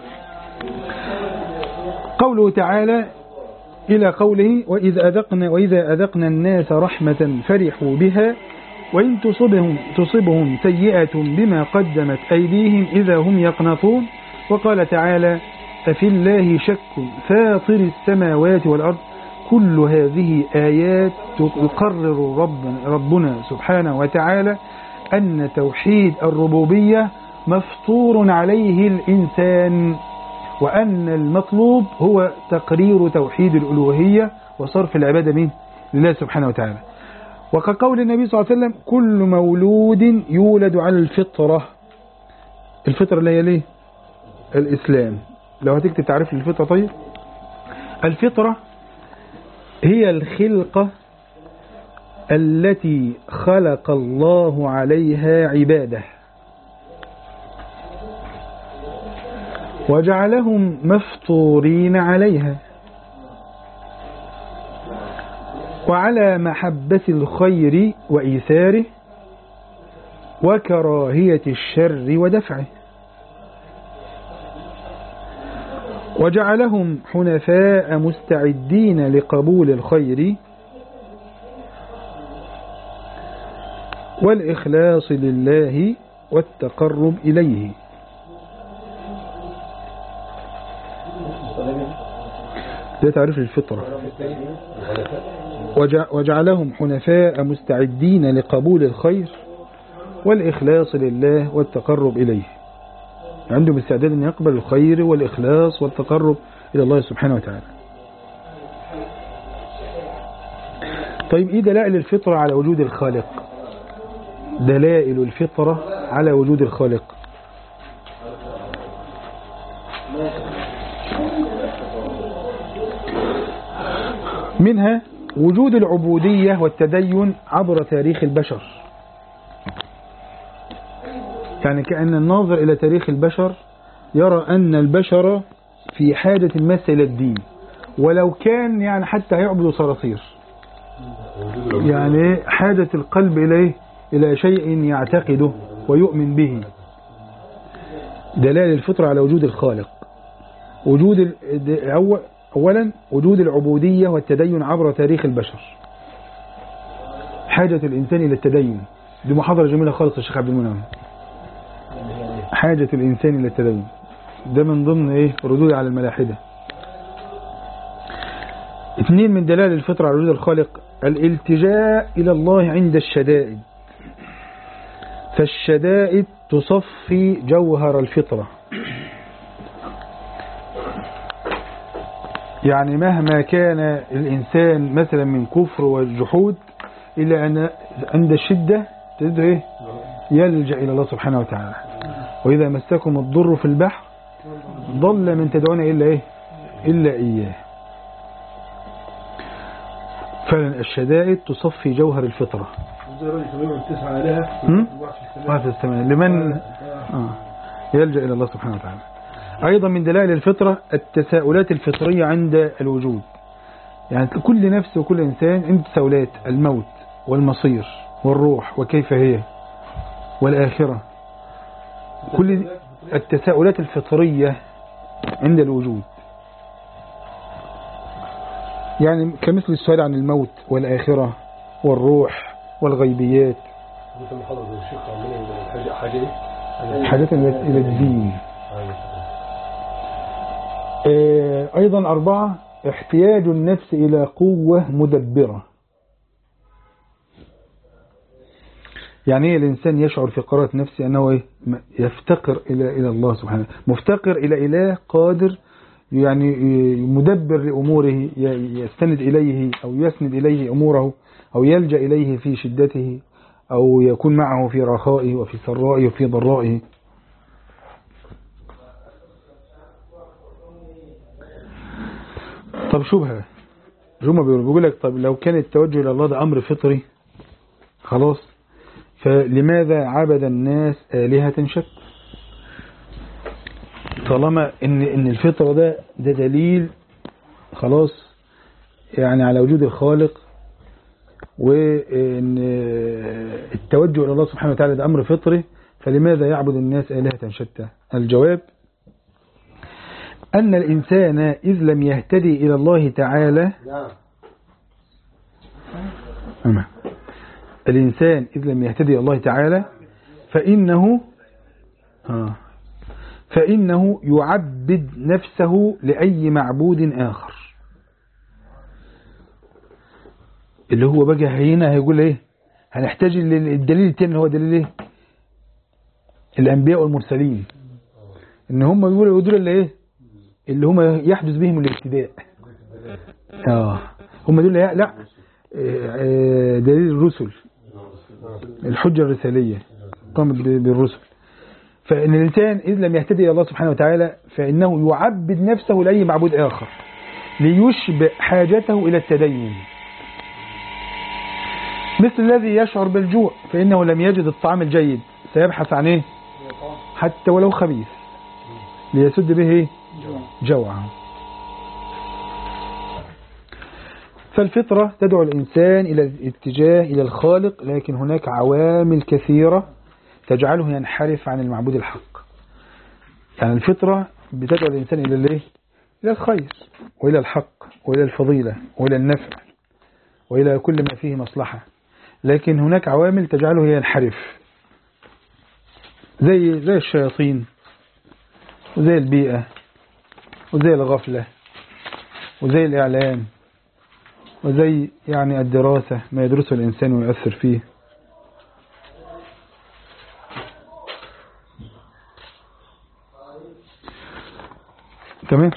قوله تعالى إلى قوله وإذا أذقنا, وإذا أذقنا الناس رحمة فرحوا بها وإن تصبهم, تصبهم سيئة بما قدمت أيديهم إذا هم يقنطون وقال تعالى أفي الله شك فاطر السماوات والأرض كل هذه آيات يقرر ربنا, ربنا سبحانه وتعالى أن توحيد الربوبية مفطور عليه الإنسان وأن المطلوب هو تقرير توحيد الألوهية وصرف العبادة منه لله سبحانه وتعالى وكقول النبي صلى الله عليه وسلم كل مولود يولد على الفطرة الفطرة اللي هي ليه الإسلام لو هتكتب تعريف للفطرة طيب الفطرة هي الخلقة التي خلق الله عليها عباده وجعلهم مفطورين عليها وعلى محبة الخير وإيثاره وكراهية الشر ودفعه وجعلهم حنفاء مستعدين لقبول الخير والإخلاص لله والتقرب إليه ده تعريف الفطرة وجع- وجعلهم حنفاء مستعدين لقبول الخير والإخلاص لله والتقرب إليه عندهم استعداد أن يقبل الخير والإخلاص والتقرب إلى الله سبحانه وتعالى طيب إيه دلائل الفطرة على وجود الخالق دلائل الفطرة على وجود الخالق منها وجود العبودية والتدين عبر تاريخ البشر يعني كأن الناظر إلى تاريخ البشر يرى أن البشر في حاجة ماسة إلى الدين ولو كان يعني حتى يعبد صراصير يعني حاجة القلب إليه إلى شيء يعتقده ويؤمن به دلائل الفطرة على وجود الخالق وجود ال- د- أول- أولا وجود العبودية والتدين عبر تاريخ البشر حاجة الإنسان إلى التدين دي محاضرة جميلة خالص الشيخ عبد المنعم حاجة الإنسان إلى التدين ده من ضمن إيه ردود على الملاحدة اثنين من دلائل الفطرة على وجود الخالق الالتجاء إلى الله عند الشدائد فالشدائد تصفي جوهر الفطرة يعني مهما كان الإنسان مثلا من كفر وجحود إلا أن عند الشدة تجده إيه؟ يلجأ إلى الله سبحانه وتعالى وإذا مسكم الضر في البحر ضل من تدعون إلا إيه إلا إياه فعلا الشدائد تصفي جوهر الفطرة زي راجل كمان يقول تسعة آلاف هم؟ واحد في السماء. ما في السماء لمن آه. يلجأ إلى الله سبحانه وتعالى أيضا من دلائل الفطرة التساؤلات الفطرية عند الوجود يعني كل نفس وكل إنسان عنده تساؤلات الموت والمصير والروح وكيف هي والآخرة كل دي- التساؤلات الفطرية عند الوجود يعني كمثل السؤال عن الموت والآخرة والروح والغيبيات انت محاضرة الشيخ عمالين حاجة حاجة ايه؟ حاجات إلى إلى الدين آه، أيضا أربعة احتياج النفس إلى قوة مدبرة يعني ايه الإنسان يشعر في قرارة نفسه أنه إيه؟ م- يفتقر إلى إلى الله سبحانه مفتقر إلى إله قادر يعني ي- مدبر لأموره ي- يستند إليه أو يسند إليه أموره أو يلجأ إليه في شدته أو يكون معه في رخائه وفي سرائه وفي ضرائه طب شبهة جمع بيقول بيقول لك طب لو كان التوجه إلى الله ده أمر فطري خلاص فلماذا عبد الناس آلهة شتى طالما إن إن الفطرة ده ده دليل خلاص يعني على وجود الخالق وإن التوجه إلى الله سبحانه وتعالى ده أمر فطري فلماذا يعبد الناس آلهة شتى الجواب أن الإنسان إذ لم يهتدي إلى الله تعالى أما الإنسان إذ لم يهتدي إلى الله تعالى فإنه آه فإنه يعبد نفسه لأي معبود آخر اللي هو بقى هنا هيقول ايه هنحتاج للدليل التاني اللي هو دليل ايه الأنبياء والمرسلين ان هم يقولوا دول اللي ايه اللي هم يحدث بهم الاهتداء اه هم دول لا لا آه، آه، دليل الرسل الحجة الرسالية قامت ب- بالرسل فإن الإنسان إذ لم يهتدي إلى الله سبحانه وتعالى فإنه يعبد نفسه لأي معبود آخر ليشبع حاجته إلى التدين مثل الذي يشعر بالجوع فإنه لم يجد الطعام الجيد سيبحث عن إيه حتى ولو خبيث ليسد به إيه؟ جوعه فالفطرة تدعو الإنسان إلى الاتجاه إلى الخالق لكن هناك عوامل كثيرة تجعله ينحرف عن المعبود الحق يعني الفطرة بتدعو الإنسان إلى الإيه؟ إلى الخير وإلى الحق وإلى الفضيلة وإلى النفع وإلى كل ما فيه مصلحة لكن هناك عوامل تجعله ينحرف زي زي الشياطين وزي البيئة وزي الغفلة وزي الإعلام وزي يعني الدراسة ما يدرسه الإنسان ويؤثر فيه تمام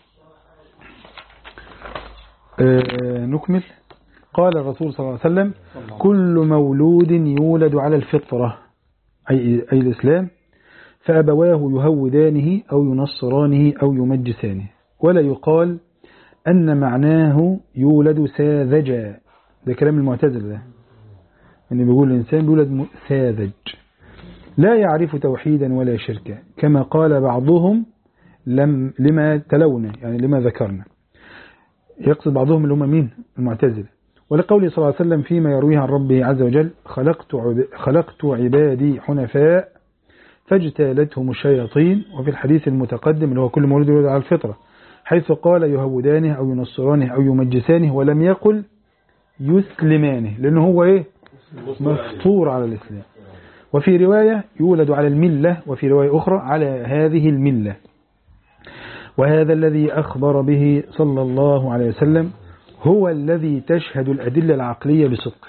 آه نكمل قال الرسول صلى الله عليه وسلم كل مولود يولد على الفطرة أي, أي الإسلام فأبواه يهودانه أو ينصرانه أو يمجسانه ولا يقال أن معناه يولد ساذجا ده كلام المعتزله ده يعني بيقول الإنسان يولد م- ساذج لا يعرف توحيدا ولا شركا كما قال بعضهم لم لما تلونا يعني لما ذكرنا يقصد بعضهم اللي هم مين المعتزله ولقوله صلى الله عليه وسلم فيما يرويه عن ربه عز وجل خلقت عب- خلقت عبادي حنفاء فاجتالتهم الشياطين وفي الحديث المتقدم اللي هو كل مولود يولد على الفطرة حيث قال يهودانه أو ينصرانه أو يمجسانه ولم يقل يسلمانه لأنه هو إيه مفطور على الإسلام وفي رواية يولد على الملة وفي رواية أخرى على هذه الملة وهذا الذي أخبر به صلى الله عليه وسلم هو الذي تشهد الأدلة العقلية بصدقه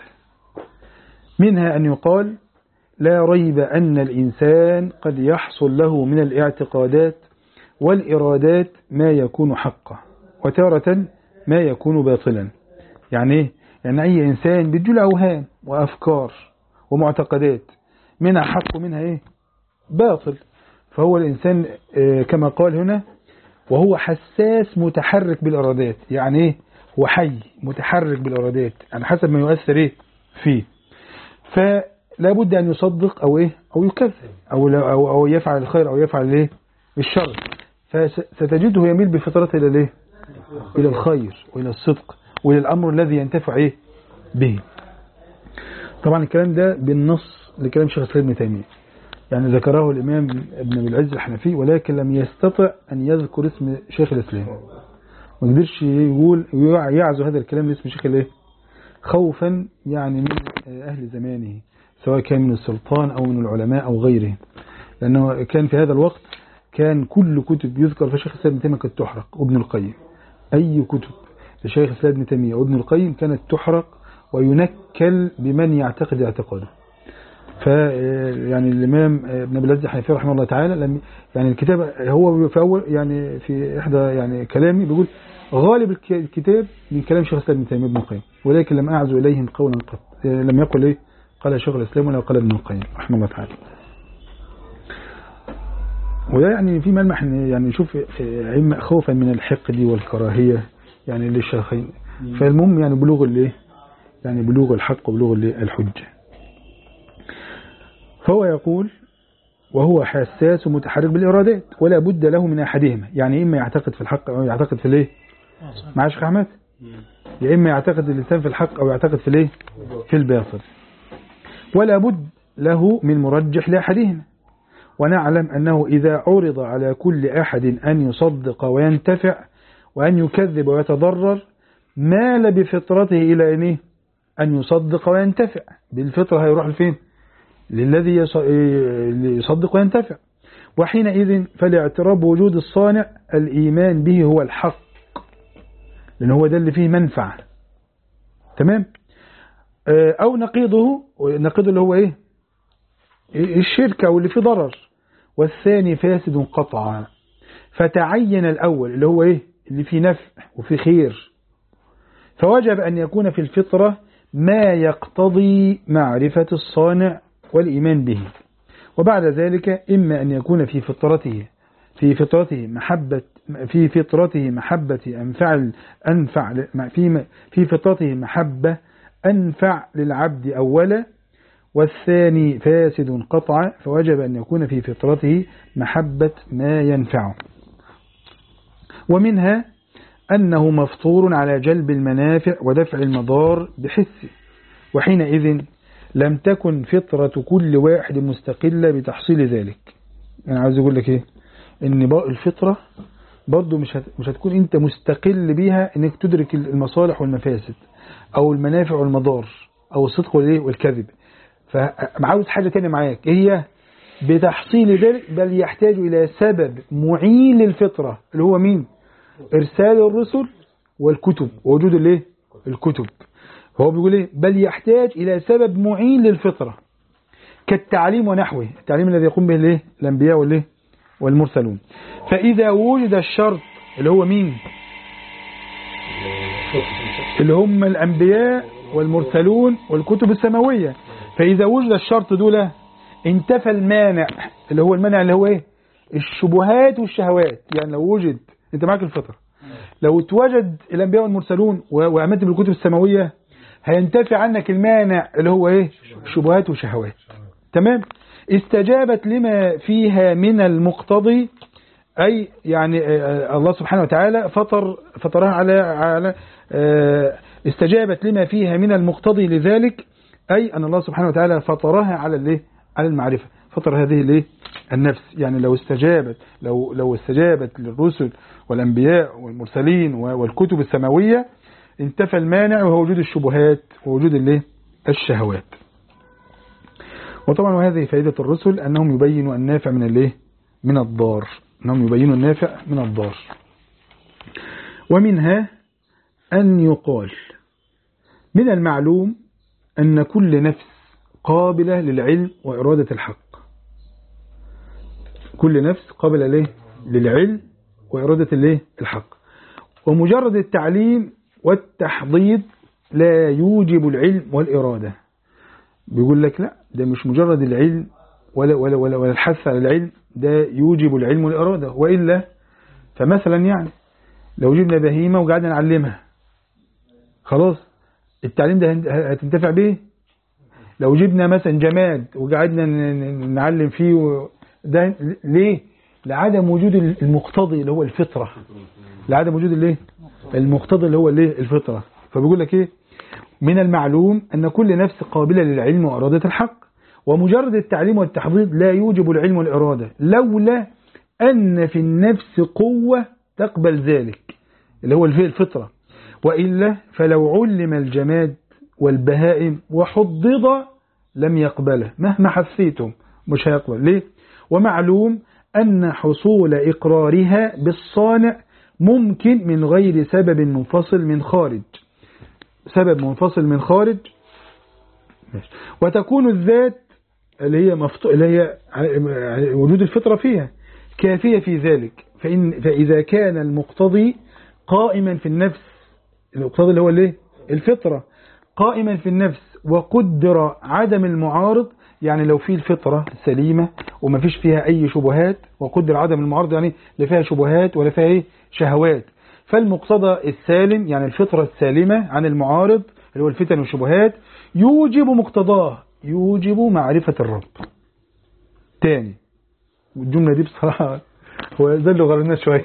منها أن يقال لا ريب أن الإنسان قد يحصل له من الاعتقادات والإرادات ما يكون حقا وتارة ما يكون باطلا يعني إيه؟ يعني أي إنسان بيجي له أوهام وأفكار ومعتقدات منها حق ومنها إيه باطل فهو الإنسان آه، كما قال هنا وهو حساس متحرك بالإرادات يعني إيه هو حي متحرك بالإرادات يعني حسب ما يؤثر إيه فيه فلا بد أن يصدق أو إيه أو يكذب أو, لا- أو, أو يفعل الخير أو يفعل الإيه الشر فستجده يميل بفطرته إلى الإيه إلى الخير وإلى الصدق وإلى الأمر الذي ينتفع إيه به طبعا الكلام ده بالنص لكلام شيخ الإسلام ابن تيمية يعني ذكره الإمام ابن أبي العز الحنفي ولكن لم يستطع أن يذكر اسم شيخ الإسلام ما قدرش يقول يعزو هذا الكلام لاسم شيخ الايه خوفا يعني من أهل زمانه سواء كان من السلطان أو من العلماء أو غيره لأنه كان في هذا الوقت كان كل كتب يذكر في شيخ الإسلام ابن تيمية كانت تحرق وابن القيم أي كتب لشيخ الإسلام ابن تيمية وابن القيم كانت تحرق وينكل بمن يعتقد اعتقاده ف يعني الإمام ابن أبي العز الحنفي رحمه الله تعالى لم يعني الكتاب هو في أول يعني في إحدى يعني كلامي بيقول غالب الك- الكتاب من كلام شيخ الإسلام ابن تيمية ابن القيم ولكن لم أعزو إليهم قولا قط لم يقل إيه قال شيخ الإسلام ولا قال ابن القيم رحمه الله تعالى وده يعني في ملمح إن يعني نشوف علم خوفا من الحقد والكراهية يعني للشيخين فالمهم يعني بلوغ الايه يعني بلوغ الحق وبلوغ الايه الحجة فهو يقول وهو حساس متحرك بالإرادات ولا بد له من أحدهما يعني إما يعتقد في الحق أو يعتقد في الايه مع شيخ أحمد يا إما يعتقد الإنسان في الحق أو يعتقد في الايه في الباطل ولا بد له من مرجح لأحدهما ونعلم أنه إذا عرض على كل أحد أن يصدق وينتفع وأن يكذب ويتضرر مال بفطرته إلى أن إيه؟ أن يصدق وينتفع بالفطرة هيروح لفين للذي يص- اللي يصدق وينتفع وحينئذ فالاعتراف بوجود الصانع الإيمان به هو الحق لأن هو ده اللي فيه منفعة تمام آه، أو نقيضه نقيضه اللي هو إيه الشرك أو اللي فيه ضرر والثاني فاسد قطعا فتعين الأول اللي هو إيه اللي فيه نفع وفيه خير فوجب أن يكون في الفطرة ما يقتضي معرفة الصانع والإيمان به وبعد ذلك إما أن يكون في فطرته في فطرته محبة في فطرته محبة أنفع أنفع في في فطرته محبة أنفع للعبد أولا والثاني فاسد قطعا فوجب أن يكون في فطرته محبة ما ينفعه ومنها أنه مفطور على جلب المنافع ودفع المضار بحسه وحينئذ لم تكن فطرة كل واحد مستقلة بتحصيل ذلك أنا عاوز أقول لك إيه إن بق- الفطرة برضو مش هت... مش هتكون أنت مستقل بيها إنك تدرك المصالح والمفاسد أو المنافع والمضار أو الصدق والإيه والكذب فعاوز حاجة تانية معاك إيه هي بتحصيل ذلك بل يحتاج إلى سبب معين للفطرة اللي هو مين إرسال الرسل والكتب ووجود الايه الكتب فهو بيقول ايه بل يحتاج الى سبب معين للفطره كالتعليم ونحوه التعليم الذي يقوم به الايه الانبياء والايه والمرسلون فاذا وجد الشرط اللي هو مين اللي هم الانبياء والمرسلون والكتب السماويه فاذا وجد الشرط دول انتفى المانع اللي هو المانع اللي هو ايه الشبهات والشهوات يعني لو وجد انت معاك الفطره لو اتوجد الانبياء والمرسلون و- وامنت بالكتب السماويه هينتفي عنك المانع اللي هو ايه شبهات وشهوات تمام استجابت لما فيها من المقتضي أي يعني آه، الله سبحانه وتعالى فطر فطرها على على آه، استجابت لما فيها من المقتضي لذلك أي أن الله سبحانه وتعالى فطرها على الايه على المعرفة فطر هذه الايه النفس يعني لو استجابت لو لو استجابت للرسل والأنبياء والمرسلين و- والكتب السماوية انتفى المانع وهو وجود الشبهات ووجود الايه الشهوات وطبعا وهذه فائدة الرسل أنهم يبينوا النافع من الايه من الضار أنهم يبينوا النافع من الضار ومنها أن يقال من المعلوم أن كل نفس قابلة للعلم وإرادة الحق كل نفس قابلة ليه للعلم وإرادة الايه الحق ومجرد التعليم والتحضيض لا يوجب العلم والإرادة بيقول لك لا ده مش مجرد العلم ولا ولا ولا, ولا الحث على العلم ده يوجب العلم والإرادة وإلا فمثلا يعني لو جبنا بهيمة وقعدنا نعلمها خلاص التعليم ده هن- هتنتفع به لو جبنا مثلا جماد وقعدنا ن- ن- نعلم فيه و- ده ليه لعدم وجود المقتضي اللي هو الفطرة لعدم وجود الايه المقتضي اللي هو الايه الفطرة فبيقول لك ايه من المعلوم أن كل نفس قابلة للعلم وإرادة الحق ومجرد التعليم والتحضيض لا يوجب العلم والإرادة لولا أن في النفس قوة تقبل ذلك اللي هو الفي- الفطرة وإلا فلو علم الجماد والبهائم وحضض لم يقبله مهما حسيتم مش هيقبل ليه ومعلوم أن حصول إقرارها بالصانع ممكن من غير سبب منفصل من خارج سبب منفصل من خارج ماشي. وتكون الذات اللي هي مفتو... اللي هي ع- وجود الفطرة فيها كافية في ذلك فإن... فإذا كان المقتضي قائما في النفس المقتضي اللي هو الايه الفطرة قائما في النفس وقدر عدم المعارض يعني لو في الفطرة سليمة وما فيش فيها أي شبهات وقدر عدم المعارض يعني لا فيها شبهات ولا فيها إيه شهوات فالمقتضى السالم يعني الفطرة السالمة عن المعارض اللي هو الفتن والشبهات يوجب مقتضاه يوجب معرفة الرب تاني والجملة دي بصراحة هو ده اللي غرنا شوية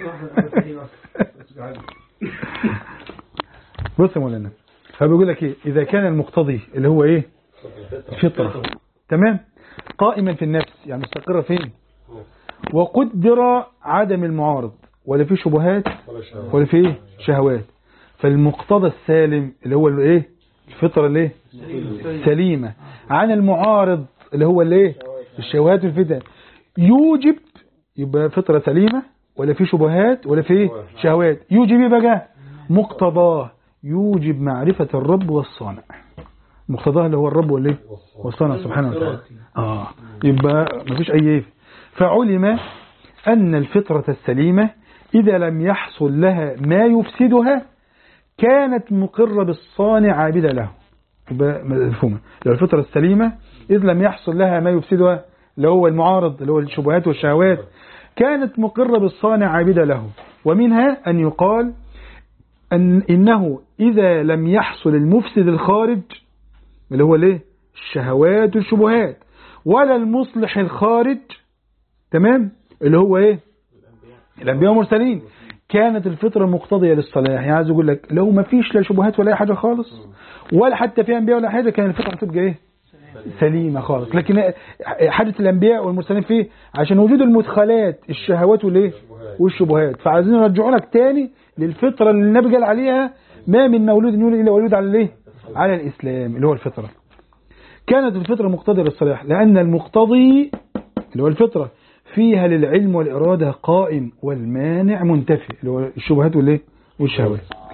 بص يا مولانا فبيقول لك ايه اذا كان المقتضي اللي هو ايه فطرة تمام قائما في النفس يعني مستقرة فين وقدر عدم المعارض ولا في شبهات ولا في ايه شهوات فالمقتضى السالم اللي هو الايه الفطرة الايه سليمة عن المعارض اللي هو الايه الشهوات والفتن يوجب يبقى فطرة سليمة ولا في شبهات ولا في ايه شهوات يوجب ايه بقى مقتضاه يوجب معرفة الرب والصانع مقتضاه اللي هو الرب والايه والصانع سبحانه وتعالى اه يبقى مفيش اي ايه فعلم ان الفطرة السليمة اذا لم يحصل لها ما يفسدها كانت مقرة بالصانع عابدة له يبقى مفهومة لو الفطرة السليمة إذ لم يحصل لها ما يفسدها اللي هو المعارض اللي هو الشبهات والشهوات كانت مقرة بالصانع عابدة له ومنها أن يقال أن إنه إذا لم يحصل المفسد الخارج اللي هو الايه الشهوات والشبهات ولا المصلح الخارج تمام اللي هو ايه الانبياء والمرسلين كانت الفطرة مقتضية للصلاح يعني عايز اقول لك لو ما فيش لا شبهات ولا اي حاجة خالص ولا حتى في انبياء ولا حاجة كان الفطرة هتبقى ايه سليمة خالص لكن حدث الانبياء والمرسلين فيه عشان وجود المدخلات الشهوات والايه والشبهات فعايزين نرجعوا لك تاني للفطرة اللي النبي قال عليها ما من مولود يولد الا ولد على الايه على الاسلام اللي هو الفطرة كانت الفطرة مقتضية للصلاح لان المقتضي اللي هو الفطرة فيها للعلم والإرادة قائم والمانع منتفي اللي هو الشبهات والايه والشهوات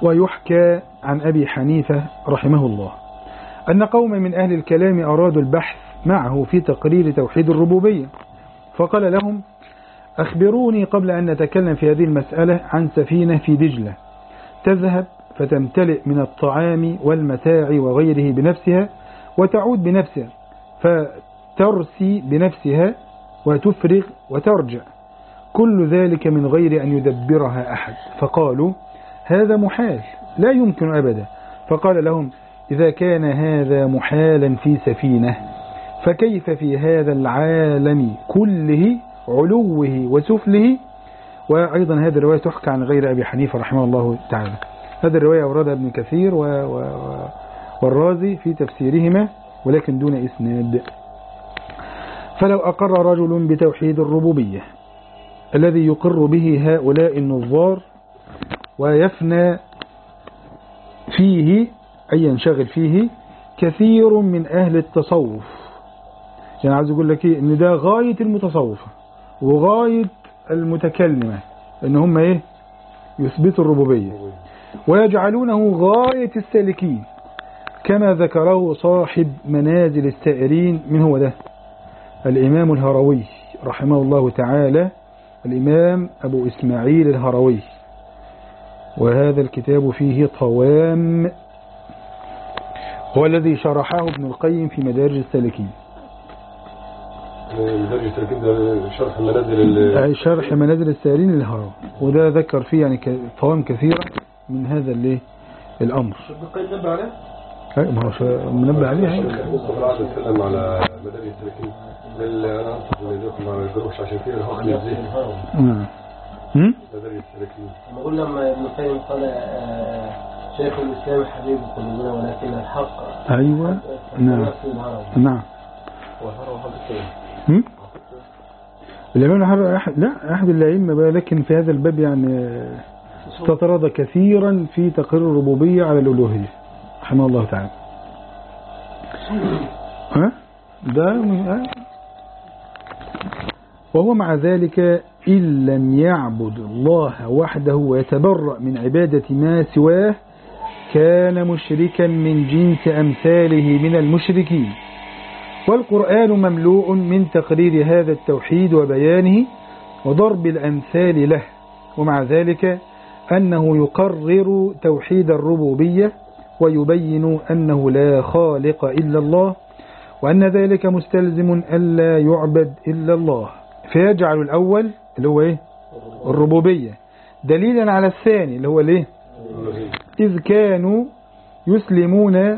ويحكى عن أبي حنيفة رحمه الله أن قوم من أهل الكلام أرادوا البحث معه في تقرير توحيد الربوبية فقال لهم أخبروني قبل أن نتكلم في هذه المسألة عن سفينة في دجلة تذهب فتمتلئ من الطعام والمتاع وغيره بنفسها وتعود بنفسها فترسي بنفسها وتفرغ وترجع كل ذلك من غير أن يدبرها أحد فقالوا هذا محال لا يمكن أبدا فقال لهم إذا كان هذا محالا في سفينة فكيف في هذا العالم كله علوه وسفله وأيضا هذه الرواية تحكى عن غير أبي حنيفة رحمه الله تعالى هذه الرواية أوردها ابن كثير و... و... والرازي في تفسيرهما ولكن دون إسناد فلو أقر رجل بتوحيد الربوبية الذي يقر به هؤلاء النظار ويفنى فيه أي ينشغل فيه كثير من أهل التصوف يعني عايز أقول لك إيه إن ده غاية المتصوفة وغاية المتكلمة إن هم إيه يثبتوا الربوبية ويجعلونه غاية السالكين كما ذكره صاحب منازل السائرين من هو ده الإمام الهروي رحمه الله تعالى الإمام أبو إسماعيل الهروي وهذا الكتاب فيه طوام هو الذي شرحه ابن القيم في مدارج السالكين درجة التركيب ده شرح المنازل ال- أي شرح منازل السائرين للهروي وده ذكر فيه يعني ك- طوام كثيرة من هذا الايه الأمر القيم نبه عليه أي، ما هو شا- منبه عليه الشيخ يعني. مصطفى العبد اتكلم على مدارج التركيب قال انا انصح انكم ما يقروش عشان فيه الهخل الذهني نعم هم؟ مدارج التركيب نقول لما ابن القيم قال آه، شيخ الإسلام حبيب قلوبنا ولكن الحق أيوة نعم نفس الهرم نعم هم؟ الإمام الحر أحد لا أحد الأئمة بقى لكن في هذا الباب يعني استطرد كثيرا في تقرير الربوبية على الألوهية رحمه الله تعالى ها ده من- ها؟ وهو مع ذلك إن لم يعبد الله وحده ويتبرأ من عبادة ما سواه كان مشركا من جنس أمثاله من المشركين والقرآن مملوء من تقرير هذا التوحيد وبيانه وضرب الأمثال له ومع ذلك أنه يقرر توحيد الربوبية ويبين أنه لا خالق إلا الله وأن ذلك مستلزم ألا يعبد إلا الله فيجعل الأول اللي هو إيه الربوبية دليلا على الثاني اللي هو الإيه إذ كانوا يسلمون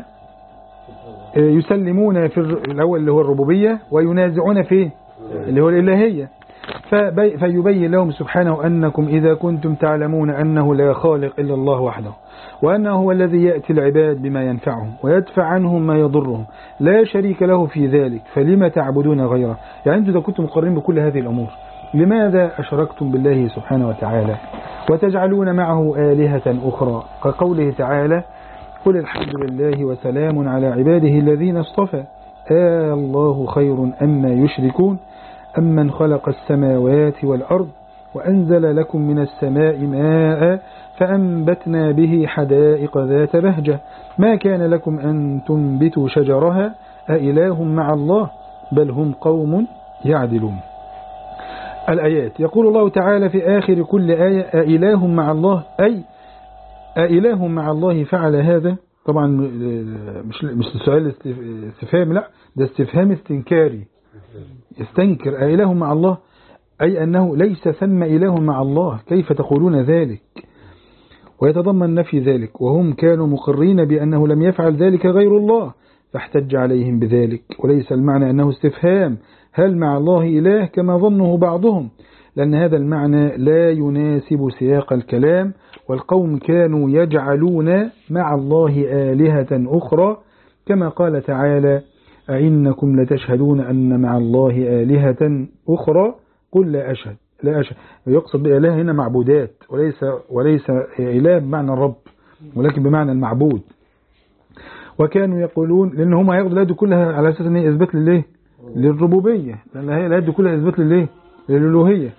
يسلمون في الر- الأول اللي هو الربوبية وينازعون فيه اللي هو الإلهية فبي فيبين لهم سبحانه أنكم إذا كنتم تعلمون أنه لا خالق إلا الله وحده وأنه هو الذي يأتي العباد بما ينفعهم ويدفع عنهم ما يضرهم لا شريك له في ذلك فلما تعبدون غيره يعني أنتم إذا كنتم مقررين بكل هذه الأمور لماذا أشركتم بالله سبحانه وتعالى وتجعلون معه آلهة أخرى كقوله تعالى قل الحمد لله وسلام على عباده الذين اصطفى آه الله خير أما يشركون أمن خلق السماوات والأرض وأنزل لكم من السماء ماء فأنبتنا به حدائق ذات بهجة ما كان لكم أن تنبتوا شجرها أإله مع الله بل هم قوم يعدلون الآيات يقول الله تعالى في آخر كل آية أإله مع الله أي أإله مع الله فعل هذا طبعا مش مش سؤال استفهام لا ده استفهام استنكاري يستنكر أإله مع الله أي أنه ليس ثم إله مع الله كيف تقولون ذلك ويتضمن نفي ذلك وهم كانوا مقرين بأنه لم يفعل ذلك غير الله فاحتج عليهم بذلك وليس المعنى أنه استفهام هل مع الله إله كما ظنه بعضهم لأن هذا المعنى لا يناسب سياق الكلام والقوم كانوا يجعلون مع الله آلهة أخرى كما قال تعالى أئنكم لتشهدون أن مع الله آلهة أخرى قل لا أشهد لا أشهد يقصد بإله هنا معبودات وليس وليس إله بمعنى الرب ولكن بمعنى المعبود وكانوا يقولون لأن هم هياخدوا الآيات دي كلها على أساس أن هي إثبات للإيه؟ للربوبية لأن هي الآيات دي كلها إثبات للإيه؟ للألوهية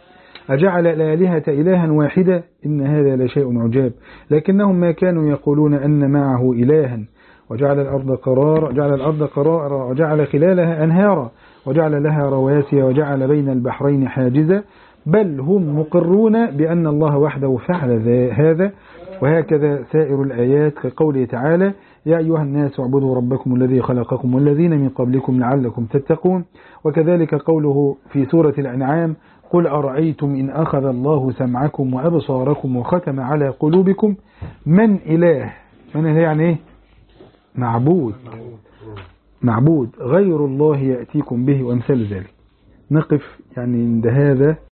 أجعل الآلهة إلها واحدة إن هذا لشيء عجاب لكنهم ما كانوا يقولون أن معه إلها وجعل الأرض قرار جعل الأرض قرارا وجعل خلالها أنهارا وجعل لها رواسي وجعل بين البحرين حاجزا بل هم مقرون بأن الله وحده فعل ذا- هذا وهكذا سائر الآيات كقوله تعالى يا أيها الناس اعبدوا ربكم الذي خلقكم والذين من قبلكم لعلكم تتقون وكذلك قوله في سورة الأنعام قل أرأيتم إن أخذ الله سمعكم وأبصاركم وختم على قلوبكم من إله من إله يعني إيه معبود معبود غير الله يأتيكم به وأمثال ذلك نقف يعني عند هذا